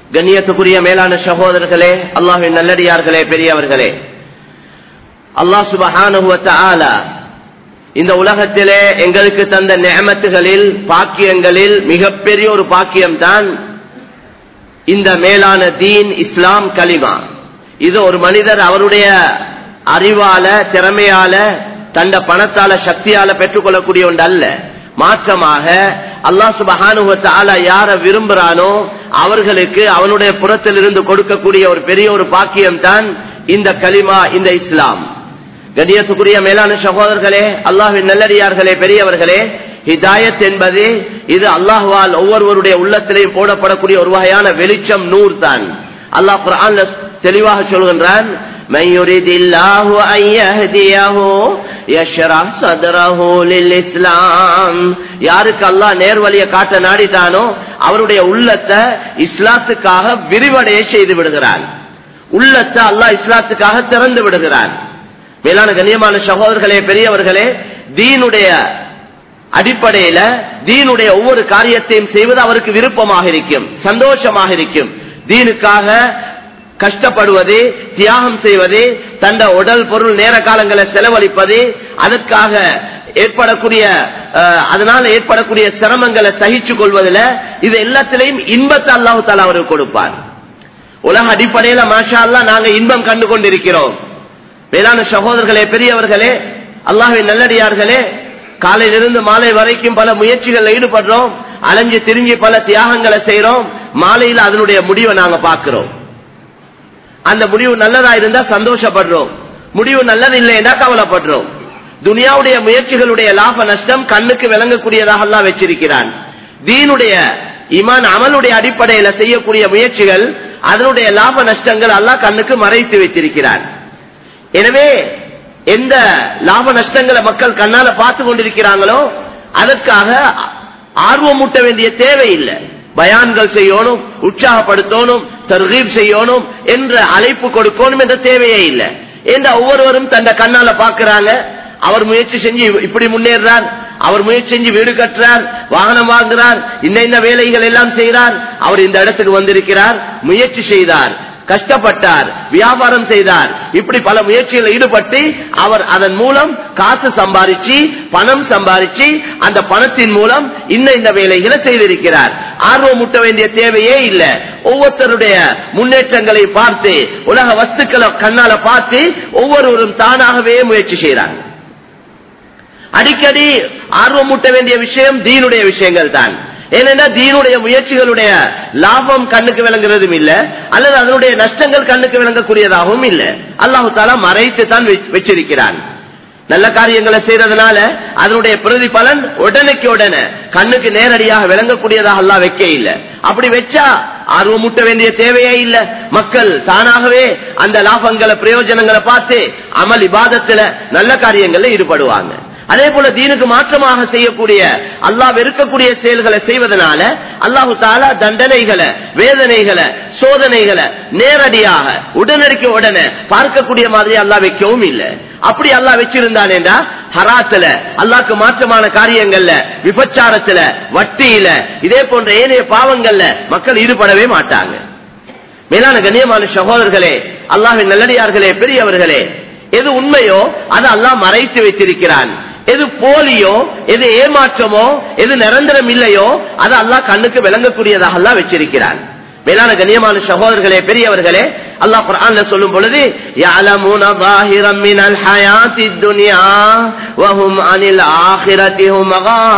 கண்ணியத்துக்குரிய மேலான சகோதரர்களே அல்லாஹின் நல்லடியார்களே பெரியவர்களே அல்லாஹ் சுபஹானுவத்த இந்த உலகத்திலே எங்களுக்கு தந்த நியமத்துகளில் பாக்கியங்களில் மிகப்பெரிய ஒரு பாக்கியம்தான் இந்த மேலான தீன் இஸ்லாம் கலிமா இது ஒரு மனிதர் அவருடைய அறிவால திறமையால தந்த பணத்தால சக்தியால பெற்றுக்கொள்ளக்கூடிய ஒன்று அல்ல மாற்றமாக அல்லாஹ் சுபஹானுவத்தால யார விரும்புறானோ அவர்களுக்கு அவனுடைய புறத்திலிருந்து கொடுக்கக்கூடிய ஒரு பெரிய ஒரு பாக்கியம் தான் இந்த கலிமா இந்த இஸ்லாம் கண்ணியத்துக்குரிய மேலான சகோதரர்களே அல்லாஹின் நல்லடியார்களே பெரியவர்களே ஹிதாயத் என்பது இது அல்லாஹுவால் ஒவ்வொருவருடைய உள்ளத்திலேயும் போடப்படக்கூடிய ஒரு வகையான வெளிச்சம் நூறு தான் அல்லாஹ் குரான்ல தெளிவாக சொல்கின்றான் من يريد الله أن يهديه يشرح صدره للإسلام யாருக்கு அல்லாஹ் நேர்வழியை காட்ட நாடித்தானோ அவருடைய உள்ளத்தை இஸ்லாத்துக்காக விரிவடைய செய்து விடுகிறான் உள்ளத்தை அல்லாஹ் இஸ்லாத்துக்காக திறந்து விடுகிறான் மேலான கண்ணியமான சகோதரர்களே பெரியவர்களே தீனுடைய அடிப்படையில தீனுடைய ஒவ்வொரு காரியத்தையும் செய்வது அவருக்கு விருப்பமாக இருக்கும் சந்தோஷமாக இருக்கும் தீனுக்காக கஷ்டப்படுவது தியாகம் செய்வது தந்த உடல் பொருள் நேர காலங்களை செலவழிப்பது அதற்காக ஏற்படக்கூடிய அதனால ஏற்படக்கூடிய சிரமங்களை சகிச்சு கொள்வதில் இது எல்லாத்திலையும் இன்பத்தை அல்லாஹு தாலா அவருக்கு கொடுப்பார் உலக அடிப்படையில மாஷா அல்லா நாங்க இன்பம் கண்டு கொண்டிருக்கிறோம் மேலான சகோதரர்களே பெரியவர்களே அல்லாஹின் நல்லடியார்களே காலையிலிருந்து மாலை வரைக்கும் பல முயற்சிகள் ஈடுபடுறோம் அலைஞ்சு திரிஞ்சு பல தியாகங்களை செய்யறோம் மாலையில் அதனுடைய முடிவை நாங்க பார்க்கிறோம் அந்த முடிவு நல்லதா இருந்தா சந்தோஷப்படுறோம் முடிவு நல்லது இல்லைன்னா கவலைப்படுறோம் துனியாவுடைய முயற்சிகளுடைய லாப நஷ்டம் கண்ணுக்கு விளங்கக்கூடியதாக எல்லாம் வச்சிருக்கிறான் தீனுடைய இமான் அமலுடைய அடிப்படையில செய்யக்கூடிய முயற்சிகள் அதனுடைய லாப நஷ்டங்கள் எல்லாம் கண்ணுக்கு மறைத்து வைத்திருக்கிறான் எனவே எந்த லாப நஷ்டங்களை மக்கள் கண்ணால பார்த்து கொண்டிருக்கிறாங்களோ அதற்காக ஆர்வம் மூட்ட வேண்டிய தேவையில்லை பயான்கள் செய்யணும் உற்சாகப்படுத்தணும் தர்கீப் செய்யணும் என்ற அழைப்பு கொடுக்கணும் என்ற தேவையே இல்லை என்ற ஒவ்வொருவரும் தந்த கண்ணால பாக்குறாங்க அவர் முயற்சி செஞ்சு இப்படி முன்னேறார் அவர் முயற்சி செஞ்சு வீடு கட்டுறார் வாகனம் வாங்குறார் இந்த இந்த வேலைகள் எல்லாம் செய்கிறார் அவர் இந்த இடத்துக்கு வந்திருக்கிறார் முயற்சி செய்தார் கஷ்டப்பட்டார் வியாபாரம் செய்தார் இப்படி பல முயற்சிகளில் ஈடுபட்டு அவர் அதன் மூலம் காசு சம்பாதிச்சு பணம் சம்பாதிச்சு அந்த பணத்தின் மூலம் இன்ன இந்த வேலைகளை செய்திருக்கிறார் ஆர்வம் முட்ட வேண்டிய தேவையே இல்லை ஒவ்வொருத்தருடைய முன்னேற்றங்களை பார்த்து உலக வஸ்துக்களை கண்ணால பார்த்து ஒவ்வொருவரும் தானாகவே முயற்சி செய்கிறாங்க அடிக்கடி ஆர்வம் முட்ட வேண்டிய விஷயம் தீனுடைய விஷயங்கள் தான் ஏனென்றா தீனுடைய முயற்சிகளுடைய லாபம் கண்ணுக்கு விளங்குறதும் இல்ல அல்லது அதனுடைய நஷ்டங்கள் கண்ணுக்கு விளங்கக்கூடியதாகவும் இல்ல அல்லாஹு தாலா மறைத்து தான் வச்சிருக்கிறான் நல்ல காரியங்களை செய்யறதுனால அதனுடைய பிரதிபலன் உடனுக்கு உடனே கண்ணுக்கு நேரடியாக விளங்கக்கூடியதாக எல்லாம் வைக்க இல்லை அப்படி வச்சா ஆர்வம் மூட்ட வேண்டிய தேவையே இல்ல மக்கள் தானாகவே அந்த லாபங்களை பிரயோஜனங்களை பார்த்து அமல் இபாதத்துல நல்ல காரியங்கள்ல ஈடுபடுவாங்க அதே போல தீனுக்கு மாற்றமாக செய்யக்கூடிய அல்லாஹ் வெறுக்கக்கூடிய செயல்களை செய்வதனால அல்லாஹு தாலா தண்டனைகளை வேதனைகளை சோதனைகளை நேரடியாக உடனடிக்கு உடனே பார்க்கக்கூடிய மாதிரி அல்லாஹ் வைக்கவும் இல்லை அப்படி அல்லாஹ் வச்சிருந்தான் என்றா ஹராத்துல அல்லாக்கு மாற்றமான காரியங்கள்ல விபச்சாரத்துல வட்டியில இதே போன்ற ஏனைய பாவங்கள்ல மக்கள் ஈடுபடவே மாட்டாங்க மேலான கண்ணியமான சகோதரர்களே அல்லாஹின் நல்லடியார்களே பெரியவர்களே எது உண்மையோ அதை அல்லாஹ் மறைத்து வைத்திருக்கிறான் எது போலியோ எது ஏமாற்றமோ எது நிரந்தரம் இல்லையோ அது அல்லாஹ் கண்ணுக்கு விளங்கக்கூடியதாக அல்லாஹ் வச்சிருக்கிறான் மேலான கண்ணியமான சகோதரர்களே பெரியவர்களே அல்லாஹ் குர்ஆன்ல சொல்லும் பொழுது يعلمون ظاهرا من الحياة الدنيا وهم عن الآخرة هم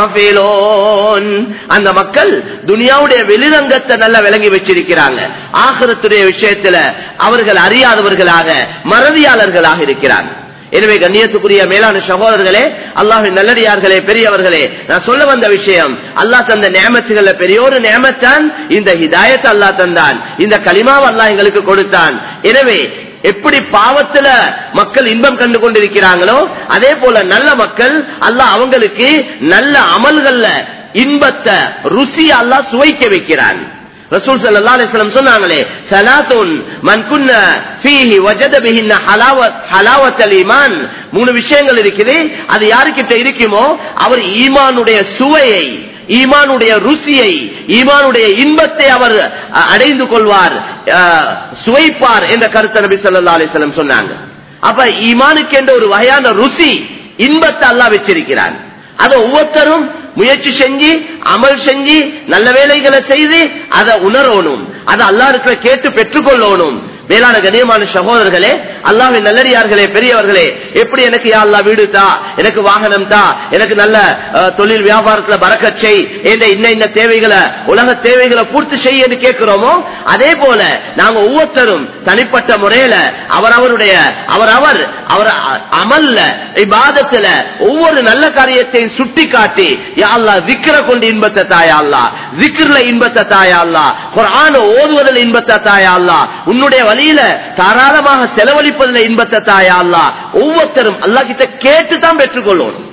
غافلون அந்த மக்கள் துனியாவுடைய வெளிரங்கத்தை நல்லா விளங்கி வச்சிருக்கிறாங்க ஆகிரத்துடைய விஷயத்துல அவர்கள் அறியாதவர்களாக மறதியாளர்களாக இருக்கிறாங்க எனவே கண்ணியத்துக்குரிய மேலான சகோதரர்களே அல்லாஹின் நல்லடியார்களே பெரியவர்களே நான் சொல்ல வந்த விஷயம் அல்லாஹ் தந்த நியமத்துகள்ல பெரிய ஒரு நியமத்தான் இந்த ஹிதாயத் அல்லாஹ் தந்தான் இந்த களிமாவை அல்லாஹ் எங்களுக்கு கொடுத்தான் எனவே எப்படி பாவத்துல மக்கள் இன்பம் கண்டு கொண்டிருக்கிறாங்களோ அதே போல நல்ல மக்கள் அல்லாஹ் அவங்களுக்கு நல்ல அமல்கள்ல இன்பத்தை ருசி அல்லாஹ் சுவைக்க வைக்கிறான் ரசூல் ஸல்லல்லாஹு அலைஹி வஸல்லம் சொன்னாங்களே ஸலாத்துன் மன் குன்ன ஃபீஹி வஜத பிஹின்ன ஹலாவத் ஹலாவத்தல் ஈமான் மூணு விஷயங்கள் இருக்குது அது யாருக்கிட்ட இருக்குமோ அவர் ஈமானுடைய சுவையை ஈமானுடைய ருசியை ஈமானுடைய இன்பத்தை அவர் அஹ், அடைந்து கொள்வார் அஹ், சுவைப்பார் என்ற கருத்தை நபி ஸல்லல்லாஹு அலைஹி வஸல்லம் சொன்னாங்க அப்ப ஈமானுக்கு என்ற ஒரு வகையான ருசி இன்பத்தை அல்லாஹ் வச்சிருக்கிறான் அதை ஒவ்வொருத்தரும் முயற்சி செஞ்சு அமல் செஞ்சு நல்ல வேலைகளை செய்து அதை உணரணும் அதை அல்லா இருக்கிற கேட்டு பெற்றுக்கொள்ளணும் மேலான கண்ணியமான சகோதரர்களே அல்லாவின் நல்லடியார்களே பெரியவர்களே எப்படி எனக்கு யா அல்லாஹ் வீடு தா எனக்கு வாகனம் தா எனக்கு நல்ல அஹ், தொழில் வியாபாரத்துல பறக்கச் செய் என்ற இன்ன இன்ன தேவைகளை உலக தேவைகளை பூர்த்தி செய்ய என்று கேட்கிறோமோ அதே போல நாங்க ஒவ்வொருத்தரும் தனிப்பட்ட முறையில அவரவருடைய அவரவர் அவர் அ- அமல்ல இபாதத்துல ஒவ்வொரு நல்ல காரியத்தையும் சுட்டி காட்டி யா அல்லாஹ் விக்கிர கொண்டு இன்பத்தை தாயா அல்லா விக்கிரல இன்பத்தை தாயா அல்லா குர்ஆன ஓதுவதில் இன்பத்தை தாயா அல்லா உன்னுடைய வழியில தாராளமாக செலவழிப்பதில் இன்பத்தை தாயா அல்லா ஒவ்வொருத்தரும் அல்லாஹ் கிட்ட கேட்டு தான் பெற்றுக்கொள்ளணும்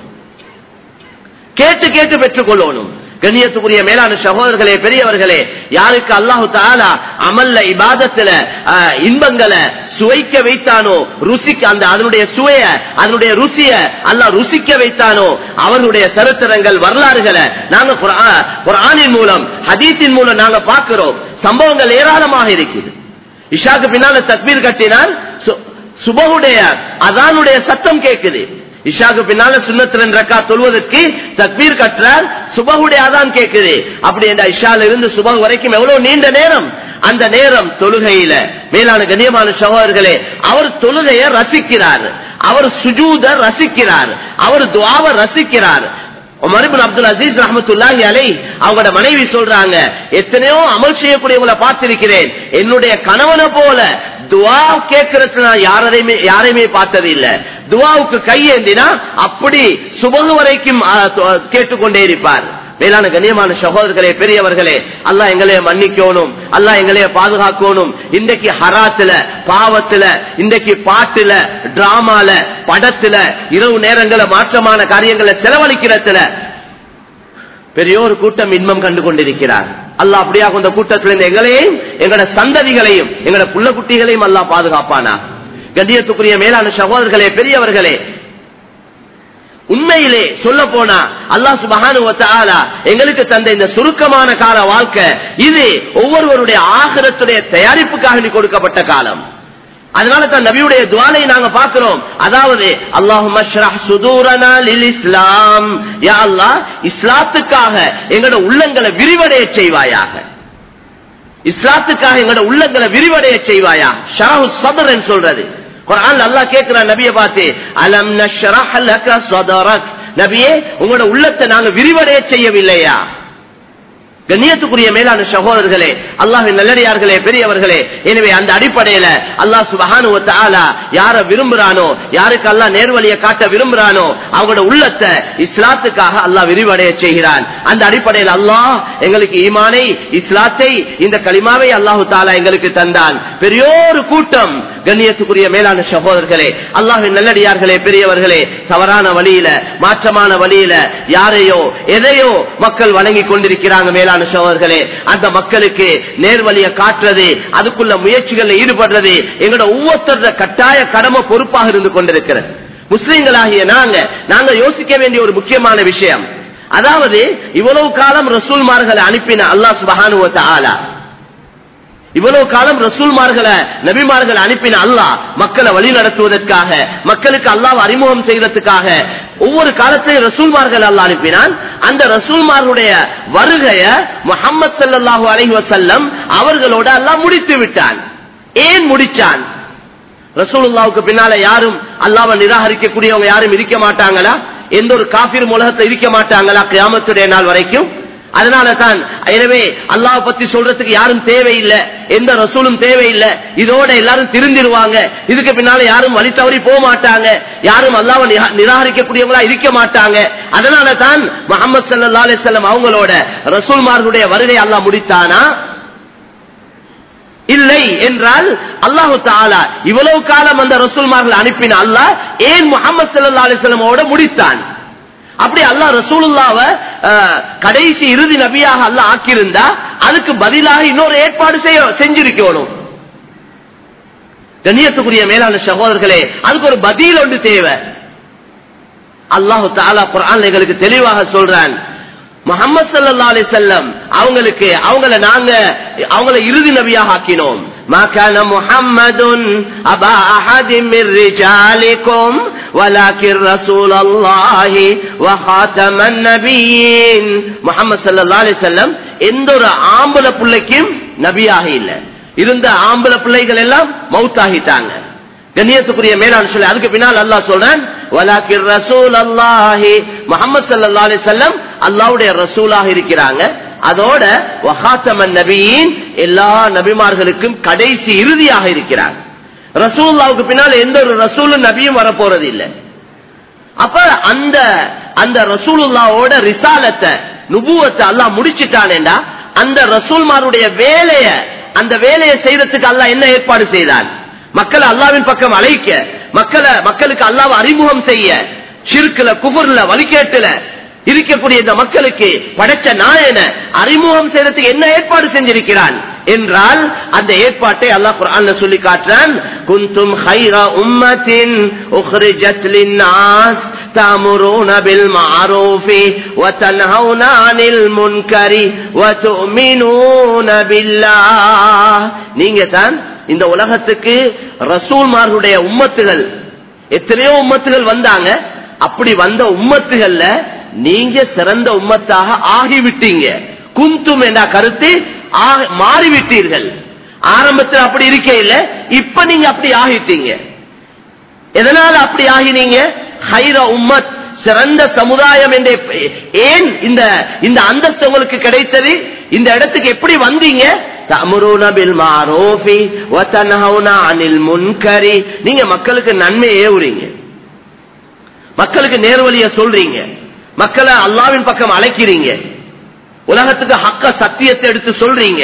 கேட்டு கேட்டு பெற்றுக்கொள்ளணும் கண்ணியத்துக்குரிய மேலான சகோதரர்களே பெரியவர்களே யாருக்கு அல்லாஹு தாலா அமல்ல இபாதத்துல அஹ், இன்பங்களை சுவைக்க வைத்தானோ ருசிக்க அந்த அதனுடைய சுவைய அதனுடைய ருசிய அல்லாஹ் ருசிக்க வைத்தானோ அவர்களுடைய சரித்திரங்கள் வரலாறுகளை நாங்க குர்ஆ- குர்ஆனின் மூலம் ஹதீஸின் மூலம் நாங்க பார்க்கிறோம் சம்பவங்கள் ஏராளமாக இருக்குது இஷாக்கு பின்னால தக்பீர் கட்டினால் சு- சுபகுடைய அதானுடைய சத்தம் கேட்குது இஷாக்கு பின்னால சுண்ணத்து ரெண்டு ரக்கா தொழுவதற்கு தக்பீர் கட்டுறார் சுபகுடைய அதான் கேட்குது அப்படி இந்த இஷால இருந்து சுபகு வரைக்கும் எவ்வளவு நீண்ட நேரம் அந்த நேரம் தொழுகையில மேலான கண்ணியமான சகோதரர்களே அவர் தொழுகையை ரசிக்கிறார் அவர் சுஜூத ரசிக்கிறார் அவர் துவாவை ரசிக்கிறார் உமர் இப்னு அப்துல் அசீஸ் ரஹமத்துல்லாஹி அலை அவங்களோட மனைவி சொல்றாங்க எத்தனையோ அமல் செய்யக்கூடியவங்களை பார்த்திருக்கிறேன் என்னுடைய கணவனை போல துவா கேட்கறது நான் யாரையுமே யாரையுமே பார்த்தது இல்ல துவாவுக்கு கையேந்தினா அப்படி சுபகு வரைக்கும் ஆ, து- கேட்டுக்கொண்டே இருப்பார் மேலான கண்ணியமான சகோதரர்களே பெரியவர்களே அல்லாஹ் எங்களைய மன்னிக்கணும் அல்லாஹ் எங்களைய பாதுகாக்கணும் இன்றைக்கு ஹராத்துல பாவத்துல இன்றைக்கு பாட்டுல டிராமால படத்துல இரவு நேரங்கள மாற்றமான காரியங்களை செலவழிக்கிறதுல பெரிய ஒரு கூட்டம் இன்பம் கண்டு கொண்டிருக்கிறார் அல்லாஹ் அப்படியா அந்த கூட்டத்தில் இருந்து எங்களையும் எங்களோட சந்ததிகளையும் எங்களோட புள்ள குட்டிகளையும் அல்லாஹ் பாதுகாப்பானா கண்ணியத்துக்குரிய மேலான சகோதரர்களே பெரியவர்களே உண்மையிலே சொல்ல போனா அல்லாஹ் சுபஹானு வ தஆலா எங்களுக்கு தந்த இந்த சுருக்கமான கால வாழ்க்கை இது ஒவ்வொருவருடைய ஆகிரத்துடைய தயாரிப்புக்காக நீ கொடுக்கப்பட்ட காலம் அதனால தான் நபியுடைய துவாலை நாங்க பார்க்கிறோம் அதாவது அல்லாஹும் சுதூரனா லில் இஸ்லாம் யா அல்லாஹ் இஸ்லாத்துக்காக எங்களோட உள்ளங்களை விரிவடைய செய்வாயாக இஸ்லாத்துக்காக எங்களோட உள்ளங்களை விரிவடைய செய்வாயா ஷரஹு சதர் சொல்றது குர்ஆன்ல அல்லாஹ் கேட்கிறான் நபியை பார்த்து அலம் நஷ்ரஹ் லக சதரக் நபியே உங்களோட உள்ளத்தை நாங்க விரிவடைய செய்யவில்லையா கண்ணியத்துக்குரிய மேலான சகோதரர்களே அல்லாஹின் நல்லடியார்களே பெரியவர்களே எனவே அந்த அடிப்படையில அல்லாஹ் சுபஹானு வ தஆலா யார விரும்புறானோ யாருக்கு அல்லாஹ் நேர்வழியை காட்ட விரும்புறானோ அவங்களோட உள்ளத்தை இஸ்லாத்துக்காக அல்லாஹ் விரிவடைய செய்கிறான் அந்த அடிப்படையில் அல்லாஹ் எங்களுக்கு ஈமானை இஸ்லாத்தை இந்த களிமாவை அல்லாஹு தாலா எங்களுக்கு தந்தான் பெரியோரு கூட்டம் கண்ணியத்துக்குரிய மேலான சகோதரர்களே அல்லாஹின் நல்லடியார்களே பெரியவர்களே தவறான வழியில மாற்றமான வழியில யாரையோ எதையோ மக்கள் வழங்கி கொண்டிருக்கிறாங்க மேலான சகோதரர்களே அந்த மக்களுக்கு நேர்வழியை காட்டுறது அதுக்குள்ள முயற்சிகளில் ஈடுபடுறது எங்களோட ஒவ்வொருத்தர கட்டாய கடமை பொறுப்பாக இருந்து கொண்டிருக்கிறது முஸ்லிம்களாகிய நாங்க நாங்க யோசிக்க வேண்டிய ஒரு முக்கியமான விஷயம் அதாவது இவ்வளவு காலம் ரசூல்மார்களை அனுப்பின அல்லாஹ் சுபஹானு வ தஆலா இவ்வளவு காலம் ரசூல்மார்களை நபிமார்களை அனுப்பின அல்லாஹ் மக்களை வழி நடத்துவதற்காக மக்களுக்கு அல்லாஹ் அறிமுகம் செய்யறதுக்காக ஒவ்வொரு காலத்திலையும் ரசூல்மார்கள் அல்லாஹ் அனுப்பினான் அந்த ரசூல்மார்களுடைய வருகைய முகமது ஸல்லல்லாஹு அலைஹி வஸல்லம் அவர்களோட அல்லாஹ் முடித்து விட்டான் ஏன் முடிச்சான் ரசூலுல்லாவுக்கு பின்னால யாரும் அல்லாவை நிராகரிக்கக்கூடியவங்க யாரும் இருக்க மாட்டாங்களா எந்த ஒரு காபிர் உலகத்தை இருக்க மாட்டாங்களா கியாமத்துடைய நாள் வரைக்கும் அதனால தான் எனவே அல்லாஹ் பத்தி சொல்றதுக்கு யாரும் தேவையில்லை எந்த ரசூலும் தேவையில்லை இதோட எல்லாரும் திருந்திருவாங்க இதுக்கு பின்னால யாரும் வழி தவறி போக மாட்டாங்க யாரும் அல்லாவை நிரா- நிராகரிக்கக்கூடியவங்களா இருக்க மாட்டாங்க அதனால தான் முகமது சல்லா அலிசல்லம் அவங்களோட ரசூல்மார்களுடைய வருகை அல்லாஹ் முடித்தானா இல்லை என்றால் அல்லாஹு தாலா இவ்வளவு காலம் அந்த ரசூல்மார்கள் அனுப்பின அல்லாஹ் ஏன் முகமது சல்லா அலிஸ்லமோட முடித்தான் அப்படி அல்லாஹ் ரசூலுல்லாவ அஹ், கடைசி இறுதி நபியாக அல்லாஹ் ஆக்கியிருந்தா அதுக்கு பதிலாக இன்னொரு ஏற்பாடு செய்ய செஞ்சிருக்கணும் கண்ணியத்துக்குரிய மேலான சகோதரர்களே அதுக்கு ஒரு பதில் ஒன்று தேவை அல்லாஹு தாலா குர்ஆன்ல எங்களுக்கு தெளிவாக சொல்றான் முகமது சல்லா அலி செல்லம் அவங்களுக்கு அவங்கள நாங்க அவங்கள இறுதி நபியாக ஆக்கினோம் ما كان محمد أبا أحد من رجالكم ولكن رسول الله وخاتم النبيين محمد صلى الله عليه وسلم எந்த ஒரு ஆம்பள பிள்ளைக்கும் நபியாக இல்ல இருந்த ஆம்பள பிள்ளைகள் எல்லாம் மௌத்தாகிட்டாங்க கண்ணியத்துக்குரிய மேலான சொல்லி அதுக்கு பின்னால் அல்லாஹ் சொல்றான் வலாக்கிர் ரசூல் அல்லாஹி முகமது சல்லா அலி செல்லம் அல்லாவுடைய ரசூலாக இருக்கிறாங்க அதோட வஹாத்தமன் நபியின் எல்லா நபிமார்களுக்கும் கடைசி இறுதியாக இருக்கிறார் ரசூல்லாவுக்கு பின்னால் எந்த ஒரு ரசூலும் நபியும் வரப்போறது இல்லை அப்ப அந்த அந்த ரசூலுல்லாவோட ரிசாலத்தை நுபுவத்தை அல்லாஹ் முடிச்சிட்டானேண்டா அந்த ரசூல்மாருடைய வேலைய அந்த வேலையை செய்யறதுக்கு அல்லாஹ் என்ன ஏற்பாடு செய்தான் மக்களை அல்லாவின் பக்கம் அழைக்க மக்களை மக்களுக்கு அல்லாவை அறிமுகம் செய்ய சிறுக்குல குபுர்ல வலிக்கேட்டுல இருக்கக்கூடிய இந்த மக்களுக்கு படைச்ச நாயன அறிமுகம் செய்யறதுக்கு என்ன ஏற்பாடு செஞ்சிருக்கிறான் என்றால் அந்த ஏற்பாட்டை அல்லாஹ் குர்ஆன்ல சொல்லி காட்டுறான் குந்தும் ஹைரா உம்மத்தின் உஹ்ரிஜத் லின்னாஸ் تأمرون بالمعروف وتنهون عن المنكر وتؤمنون بالله நீங்க தான் இந்த உலகத்துக்கு ரசூல்மார்களுடைய உம்மத்துகள் எத்தனையோ உம்மத்துகள் வந்தாங்க அப்படி வந்த உம்மத்துகள்ல நீங்க சிறந்த உம்மத்தாக ஆகிவிட்டீங்க குந்தும் என்ற கருத்து ஆ- மாறிவிட்டீர்கள் ஆரம்பத்தில் அப்படி இருக்கே இல்ல இப்ப நீங்க அப்படி ஆகிட்டீங்க எதனால அப்படி ஆகினீங்க ஹைர உம்மத் சிறந்த சமுதாயம் என்ற ஏன் இந்த இந்த அந்தஸ்து உங்களுக்கு கிடைத்தது இந்த இடத்துக்கு எப்படி வந்தீங்க தமுருன பில் மாரூஃபி வ தன்ஹவுன அனில் முன்கரி நீங்க மக்களுக்கு நன்மை ஏவுறீங்க மக்களுக்கு நேர்வழிய சொல்றீங்க மக்களை அல்லாவின் பக்கம் அழைக்கிறீங்க உலகத்துக்கு ஹக்க சத்தியத்தை எடுத்து சொல்றீங்க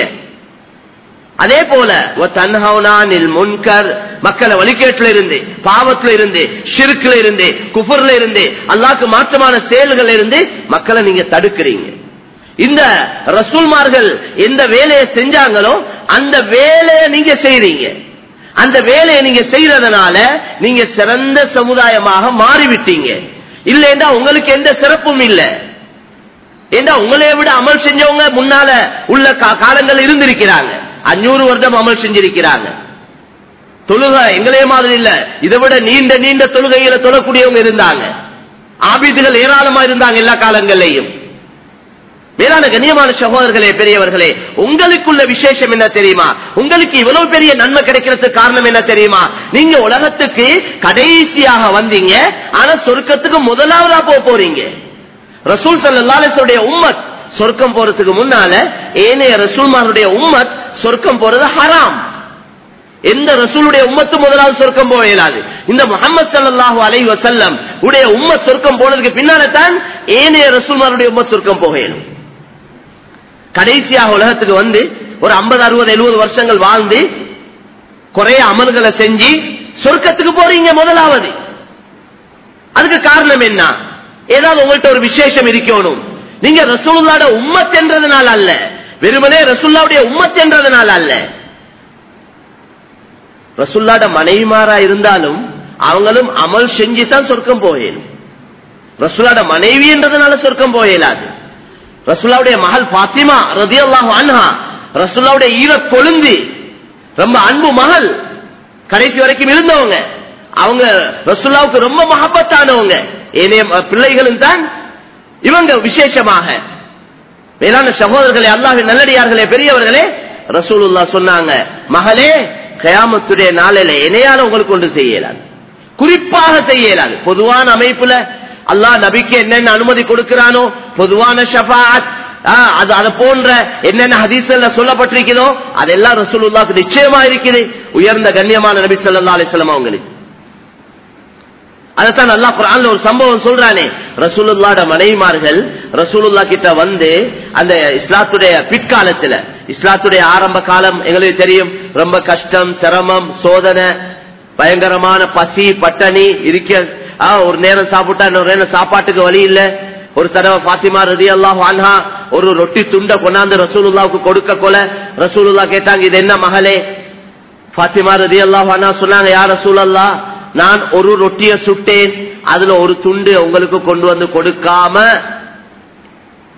அதே போல வ தன்ஹவுன அனில் முன்கர் மக்களை வழிகேட்டுல இருந்து பாவத்துல இருந்து ஷிருக்குல இருந்து குஃபர்ல இருந்து அல்லாஹ்க்கு மாற்றமான செயல்கள் இருந்து மக்களை நீங்க தடுக்கிறீங்க இந்த ரசூல்மார்கள் எந்த வேலையை செஞ்சாங்களோ அந்த வேலையை நீங்க செய்றீங்க அந்த வேலையை நீங்க செய்யறதுனால நீங்க சிறந்த சமுதாயமாக மாறிவிட்டீங்க இல்லைன்னா உங்களுக்கு எந்த சிறப்பும் இல்லை ஏண்டா உங்களை விட அமல் செஞ்சவங்க முன்னால உள்ள கா- காலங்கள் இருந்திருக்கிறாங்க அஞ்சூறு வருடம் அமல் செஞ்சிருக்கிறாங்க தொழுகை எங்களே மாதிரி இல்ல இதை விட நீண்ட நீண்ட தொழுகைகளை தொழக்கூடியவங்க இருந்தாங்க ஆபீதுகள் ஏராளமா இருந்தாங்க எல்லா காலங்கள்லையும் மேலான கண்ணியமான சகோதரர்களே பெரியவர்களே உங்களுக்குள்ள விசேஷம் என்ன தெரியுமா உங்களுக்கு இவ்வளவு பெரிய நன்மை கிடைக்கிறதுக்கு காரணம் என்ன தெரியுமா நீங்க உலகத்துக்கு கடைசியாக வந்தீங்க ஆனா சொர்க்கத்துக்கு முதலாவதா போக போறீங்க ரசூல் சல்லாசுடைய உம்மத் சொர்க்கம் போறதுக்கு முன்னால ஏனைய ரசூல்மாருடைய உம்மத் சொர்க்கம் போறது ஹராம் எந்த ரசூலுடைய உம்மத்து முதலாவது சொர்க்கம் போக இயலாது இந்த முகமது சல்லாஹூ அலை வசல்லம் உடைய உம்மத் சொர்க்கம் போனதுக்கு பின்னால தான் ஏனைய ரசூல்மாருடைய உம்மத் சொர்க்கம் போக இயலும் கடைசியாக உலகத்துக்கு வந்து ஒரு 50 அறுபது எழுபது வருஷங்கள் வாழ்ந்து குறைய அமல்களை செஞ்சு சொர்க்கத்துக்கு போறீங்க முதலாவது அதுக்கு காரணம் என்ன ஏதாவது உங்கள்கிட்ட ஒரு விசேஷம் இருக்கணும் நீங்க ரசூலுல்லாட உம்மத் என்றதுனால அல்ல வெறுமனே ரசூல்லாவுடைய உம்மத் என்றதுனால அல்ல ரசூல்லாட மனைவிமாரா இருந்தாலும் அவங்களும் அமல் செஞ்சு தான் சொர்க்கம் போகணும் ரசூலாட மனைவி என்றதுனால சொர்க்கம் போகலாது ரசூலாவுடைய மகள் பாத்திமா ரதியல்லாஹு அன்ஹா ரசூலாவுடைய ஈர கொழுந்து ரொம்ப அன்பு மகள் கடைசி வரைக்கும் இருந்தவங்க அவங்க ரசூல்லாவுக்கு ரொம்ப மகப்பத்தானவங்க ஏனைய பிள்ளைகளும் தான் இவங்க விசேஷமாக மேலான சகோதரர்களே அல்லாஹின் நல்லடியார்களே பெரியவர்களே ரசூலுல்லா சொன்னாங்க மகளே கயாமத்துடைய நாளில இணையால உங்களுக்கு ஒன்று செய்யலாது குறிப்பாக செய்யலாது பொதுவான அமைப்புல அல்லாஹ் நபிக்கு என்னென்ன அனுமதி கொடுக்கிறானோ பொதுவான ஷஃபாத் அது அதை போன்ற என்னென்ன ஹதீஸ்ல சொல்லப்பட்டிருக்கிறதோ அதெல்லாம் ரசூலுல்லாக்கு நிச்சயமா இருக்குது உயர்ந்த கண்ணியமான நபி ஸல்லல்லாஹு அலைஹி வஸல்லம் அவங்களுக்கு அதைத்தான் அல்லா குரான்ல ஒரு சம்பவம் சொல்றானே ரசூலுல்லாட மனைவிமார்கள் ரசூலுல்லா கிட்ட வந்து அந்த இஸ்லாத்துடைய பிற்காலத்துல இஸ்லாத்துடைய ஆரம்ப காலம் எங்களுக்கு தெரியும் ரொம்ப கஷ்டம் சிரமம் சோதனை பயங்கரமான பசி பட்டணி இருக்க ஆ, ஒரு நேரம் சாப்பிட்டா இன்னொரு நேரம் சாப்பாட்டுக்கு வழி இல்ல ஒரு தடவை பாத்திமா ரதி அல்லாஹ் வான்ஹா ஒரு ரொட்டி துண்டை கொண்டாந்து ரசூலுல்லாவுக்கு கொடுக்க கொல ரசூலுல்லா கேட்டாங்க இது என்ன மகளே பாத்திமா ரதி அல்லாஹ் வான்ஹா சொன்னாங்க யார் ரசூலல்லா நான் ஒரு ரொட்டிய சுட்டேன் அதுல ஒரு துண்டு உங்களுக்கு கொண்டு வந்து கொடுக்காம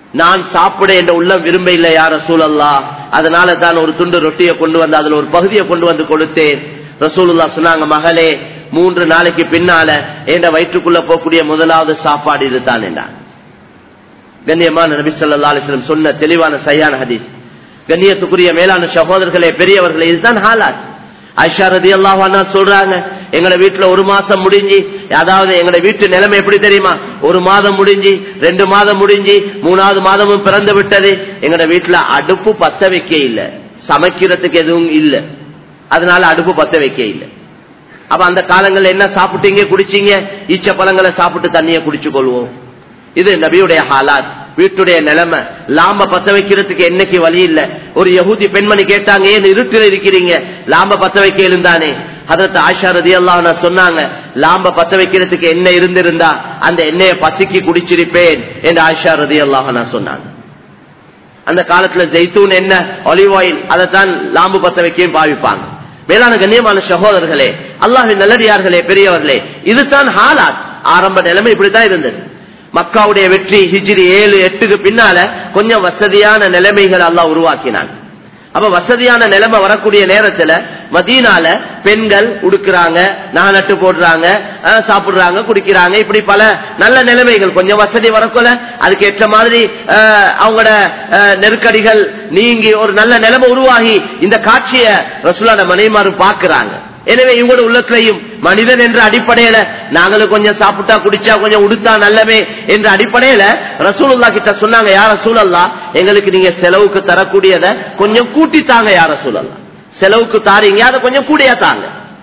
நான் சாப்பிட என்ற உள்ளம் விரும்ப இல்லை யார சூழல்லா அதனால தான் ஒரு துண்டு ரொட்டியை கொண்டு வந்து அதுல ஒரு பகுதியை கொண்டு வந்து கொடுத்தேன் ரசூலுல்லா சொன்னாங்க மகளே மூன்று நாளைக்கு பின்னால என்ற வயிற்றுக்குள்ள போகக்கூடிய முதலாவது சாப்பாடு இதுதான் என்றான் கண்ணியமான நபி ஸல்லல்லாஹு அலைஹி வஸல்லம் சொன்ன தெளிவான சரியான ஹதீஸ் கண்ணியத்துக்குரிய மேலான சகோதரர்களே பெரியவர்களே இதுதான் ஹாலாத் ஐஷா ரதி அல்லாஹ் சொல்றாங்க எங்கட வீட்டுல ஒரு மாசம் முடிஞ்சு அதாவது எங்கட வீட்டு நிலைமை எப்படி தெரியுமா ஒரு மாதம் முடிஞ்சு ரெண்டு மாதம் முடிஞ்சு மூணாவது மாதமும் பிறந்து விட்டது எங்கட வீட்டுல அடுப்பு பத்த வைக்க இல்ல சமைக்கிறதுக்கு எதுவும் இல்ல அதனால அடுப்பு பத்த வைக்க இல்ல அப்ப அந்த காலங்கள்ல என்ன சாப்பிட்டீங்க குடிச்சீங்க ஈச்ச பழங்களை சாப்பிட்டு தண்ணியை குடிச்சு கொள்வோம் இது நபியுடைய ஹாலாத் வீட்டுடைய நிலைமை லாம்ப பத்த வைக்கிறதுக்கு என்னைக்கு வழி இல்ல ஒரு யகூதி பெண்மணி கேட்டாங்க ஏன் இருட்டில் இருக்கிறீங்க லாம்ப பத்த வைக்க இருந்தானே அதற்கு ஆஷா ரதி அல்லாஹ் சொன்னாங்க லாம்ப பத்த வைக்கிறதுக்கு என்ன இருந்திருந்தா அந்த எண்ணெயை பசிக்கு குடிச்சிருப்பேன் என்று ஆஷா ரதி அல்லாஹ் சொன்னாங்க அந்த காலத்துல ஜெய்தூன் என்ன ஒலிவ் ஆயில் அதைத்தான் லாம்பு பத்த வைக்கையும் பாவிப்பாங்க மேலான கண்ணியமான சகோதரர்களே அல்லாஹின் நல்லடியார்களே பெரியவர்களே இதுதான் ஹாலாத் ஆரம்ப நிலைமை இப்படித்தான் இருந்தது மக்காவுடைய வெற்றி ஹிஜ்ரி ஏழு எட்டுக்கு பின்னால கொஞ்சம் வசதியான நிலைமைகள் அல்லாஹ் உருவாக்கினான் அப்ப வசதியான நிலைமை வரக்கூடிய நேரத்துல மதீனால பெண்கள் உடுக்குறாங்க நட்டு போடுறாங்க அஹ், சாப்பிடுறாங்க குடிக்கிறாங்க இப்படி பல நல்ல நிலைமைகள் கொஞ்சம் வசதி வரக்குள்ள அதுக்கு ஏற்ற மாதிரி அஹ், அவங்களோட அஹ், நெருக்கடிகள் நீங்கி ஒரு நல்ல நிலைமை உருவாகி இந்த காட்சியை ரசூலான மனைமாரும் பார்க்கிறாங்க எனவே இவங்களோட உள்ளத்திலையும் மனிதன் என்ற அடிப்படையில நாங்களும் கொஞ்சம் சாப்பிட்டா குடிச்சா கொஞ்சம் உடுத்தா நல்லவே என்ற அடிப்படையில ரசூலுல்லா கிட்ட சொன்னாங்க யார சூழல்லா எங்களுக்கு நீங்க செலவுக்கு தரக்கூடியத கொஞ்சம் கூட்டி தாங்க யார சூழல்லா செலவுக்கு தாரீங்க அதை கொஞ்சம் கூடியா தாங்க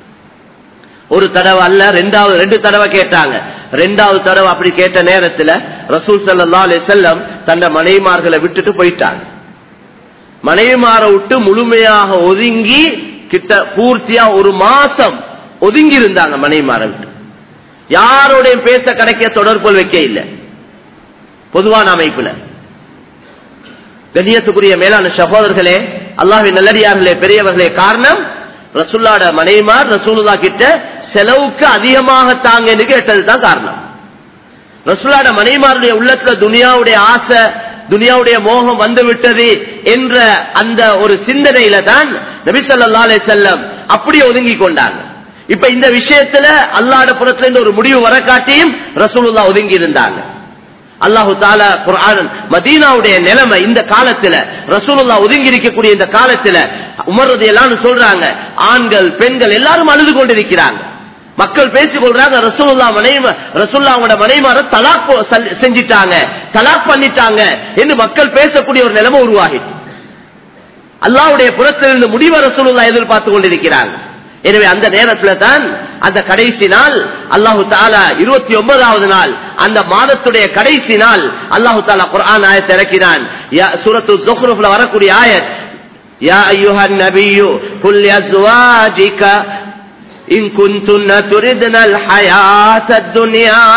ஒரு தடவை அல்ல ரெண்டாவது ரெண்டு தடவை கேட்டாங்க ரெண்டாவது தடவை அப்படி கேட்ட நேரத்துல ரசூல் சல்லா அலி செல்லம் தன்னை மனைவிமார்களை விட்டுட்டு போயிட்டாங்க மனைவிமார விட்டு முழுமையாக ஒதுங்கி கிட்ட பூர்த்தியா ஒரு மாசம் ஒதுங்கி இருந்தாங்க மனைவிமார விட்டு யாரோடையும் பேச கிடைக்க தொடர்பு வைக்க இல்லை பொதுவான அமைப்புல கண்ணியத்துக்குரிய மேலான சகோதரர்களே அல்லாஹின் நல்லடியார்களே பெரியவர்களே காரணம் ரசுல்லாட மனைவிமார் ரசூலுல்லா கிட்ட செலவுக்கு அதிகமாக தாங்கன்னு கேட்டதுதான் காரணம் ரசுல்லாட மனைவிமாருடைய உள்ளத்துல துனியாவுடைய ஆசை துனியாவுடைய மோகம் வந்து விட்டது என்ற அந்த ஒரு சிந்தனையில தான் நபிசல்லா அலை செல்லம் அப்படியே ஒதுங்கி கொண்டாங்க இப்ப இந்த விஷயத்துல அல்லாட புறத்துல இருந்து ஒரு முடிவு வர காட்டியும் ரசூலுல்லா ஒதுங்கி இருந்தாங்க அல்லாஹு தாலா குர்ஆன் மதீனாவுடைய நிலைமை இந்த காலத்துல ரசூலுல்லா ஒதுங்கி இருக்கக்கூடிய இந்த காலத்துல உமர்றது எல்லாம் சொல்றாங்க ஆண்கள் பெண்கள் எல்லாரும் அழுது கொண்டிருக்கிறாங்க மக்கள் பேசிக் கொள்றாங்க ரசூல்லா மனைவி ரசூல்லா அவங்களோட மனைமார தலாக் போ- சல்- செஞ்சிட்டாங்க தலாக் பண்ணிட்டாங்க என்று மக்கள் பேசக்கூடிய ஒரு நிலைமை உருவாகிட்டு அல்லாவுடைய புறத்திலிருந்து முடிவ ரசூலுல்லா எதிர்பார்த்து கொண்டிருக்கிறாங்க எனவே அந்த நேரத்துல தான் அந்த கடைசி நாள் அல்லாஹு தாலா இருபத்தி ஒன்பதாவது நாள் அந்த மாதத்துடைய கடைசி நாள் அல்லாஹு தாலா குர்ஆன் ஆயத்தை இறக்கினான் யா- சூரத்து ஜுஹ்ருஃப்ல வரக்கூடிய ஆயத் யா அய்யுஹன் நபியு குல் யஸ்வாஜிக إن كنتن تردن الحياة الدنيا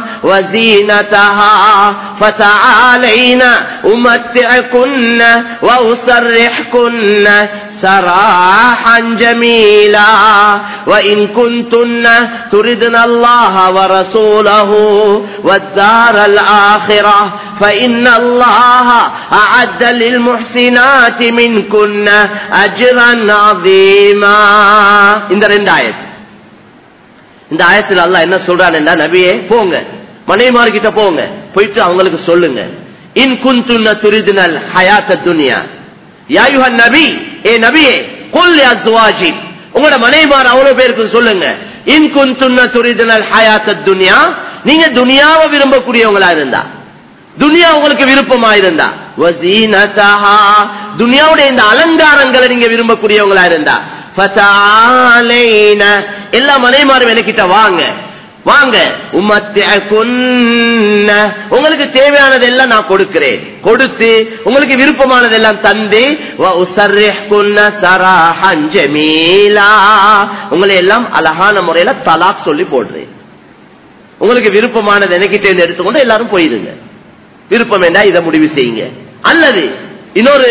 وزينتها فتعالين أمتعكن وأسرحكن سراحا جميلا وإن كنتن تردن الله ورسوله والدار الآخرة فإن الله أعد للمحسنات منكن أجرا عظيما இந்த ரெண்டு ஆயத் இந்த ஆயத்தில் அல்லாஹ் என்ன சொல்றான் நபியே போங்க மனைவிமார்கிட்ட போங்க போயிட்டு அவங்களுக்கு சொல்லுங்க இன் குந்துன்ன துரிதினல் ஹயாத்த துனியா யாயுஹன் நபி ஏ நபியே கொல் அஸ்வாஜி உங்களோட மனைவிமார் அவ்வளவு பேருக்கு சொல்லுங்க இன் குந்துன்ன துரிதினல் ஹயாத்த துனியா நீங்க துனியாவை விரும்பக்கூடியவங்களா இருந்தா துனியா உங்களுக்கு விருப்பமா இருந்தா வசீனதஹா துனியாவுடைய இந்த அலங்காரங்களை நீங்க விரும்பக்கூடியவங்களா இருந்தா ஃபதாலைன எல்லா மனைமாரும் எனக்கிட்ட வாங்க வாங்க உம்மத்தியகுன்ன உங்களுக்கு தேவையானதெல்லாம் நான் கொடுக்கிறேன் கொடுத்து உங்களுக்கு விருப்பமானதெல்லாம் தந்து வ உஸர்ரிஹ்குன்ன சராஹன் ஜமீலா உங்களை எல்லாம் அழகான முறையில தலாக் சொல்லி போடுறேன் உங்களுக்கு விருப்பமானது எனக்கிட்ட இருந்து எடுத்துக்கொண்டு எல்லாரும் போயிருங்க விருப்பம் வேண்டா இதை முடிவு செய்யுங்க அல்லது இன்னொரு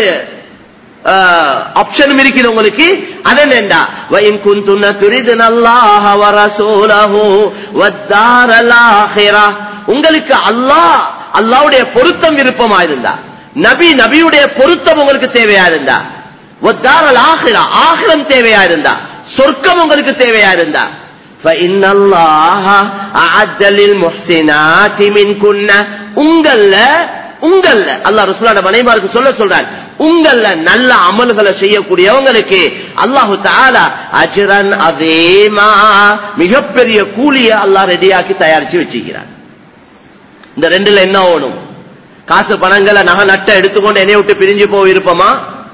ஆப்ஷனும் இருக்குது உங்களுக்கு அதன் வேண்டா வயின் குந்துன துரிது நல்லாஹ வரசூலஹு வத்தாரல் ஆஹிரா உங்களுக்கு அல்லாஹ் அல்லாவுடைய பொருத்தம் விருப்பமா இருந்தா நபி நபியுடைய பொருத்தம் உங்களுக்கு தேவையா இருந்தா ஒத்தாரல் ஆகிரா ஆகிரம் தேவையா இருந்தா சொர்க்கம் உங்களுக்கு தேவையா இருந்தா فإن الله أعد للمحسنات منكن உங்கள்ல உங்கள்ல அல்லாஹ் ரசூலோட மனைமாருக்கு சொல்ல சொல்றான் உங்கள்ல நல்ல அமல்களை செய்யக்கூடியவங்களுக்கு அல்லாஹு தாலா அஜரன் அதேமா மிகப்பெரிய கூலிய அல்லாஹ் ரெடியாக்கி தயாரிச்சு வச்சிருக்கிறான் இந்த ரெண்டுல என்ன ஓணும் காசு பணங்களை நகை நட்ட எடுத்துக்கொண்டு என்னை விட்டு பிரிஞ்சு போய் இருப்போமா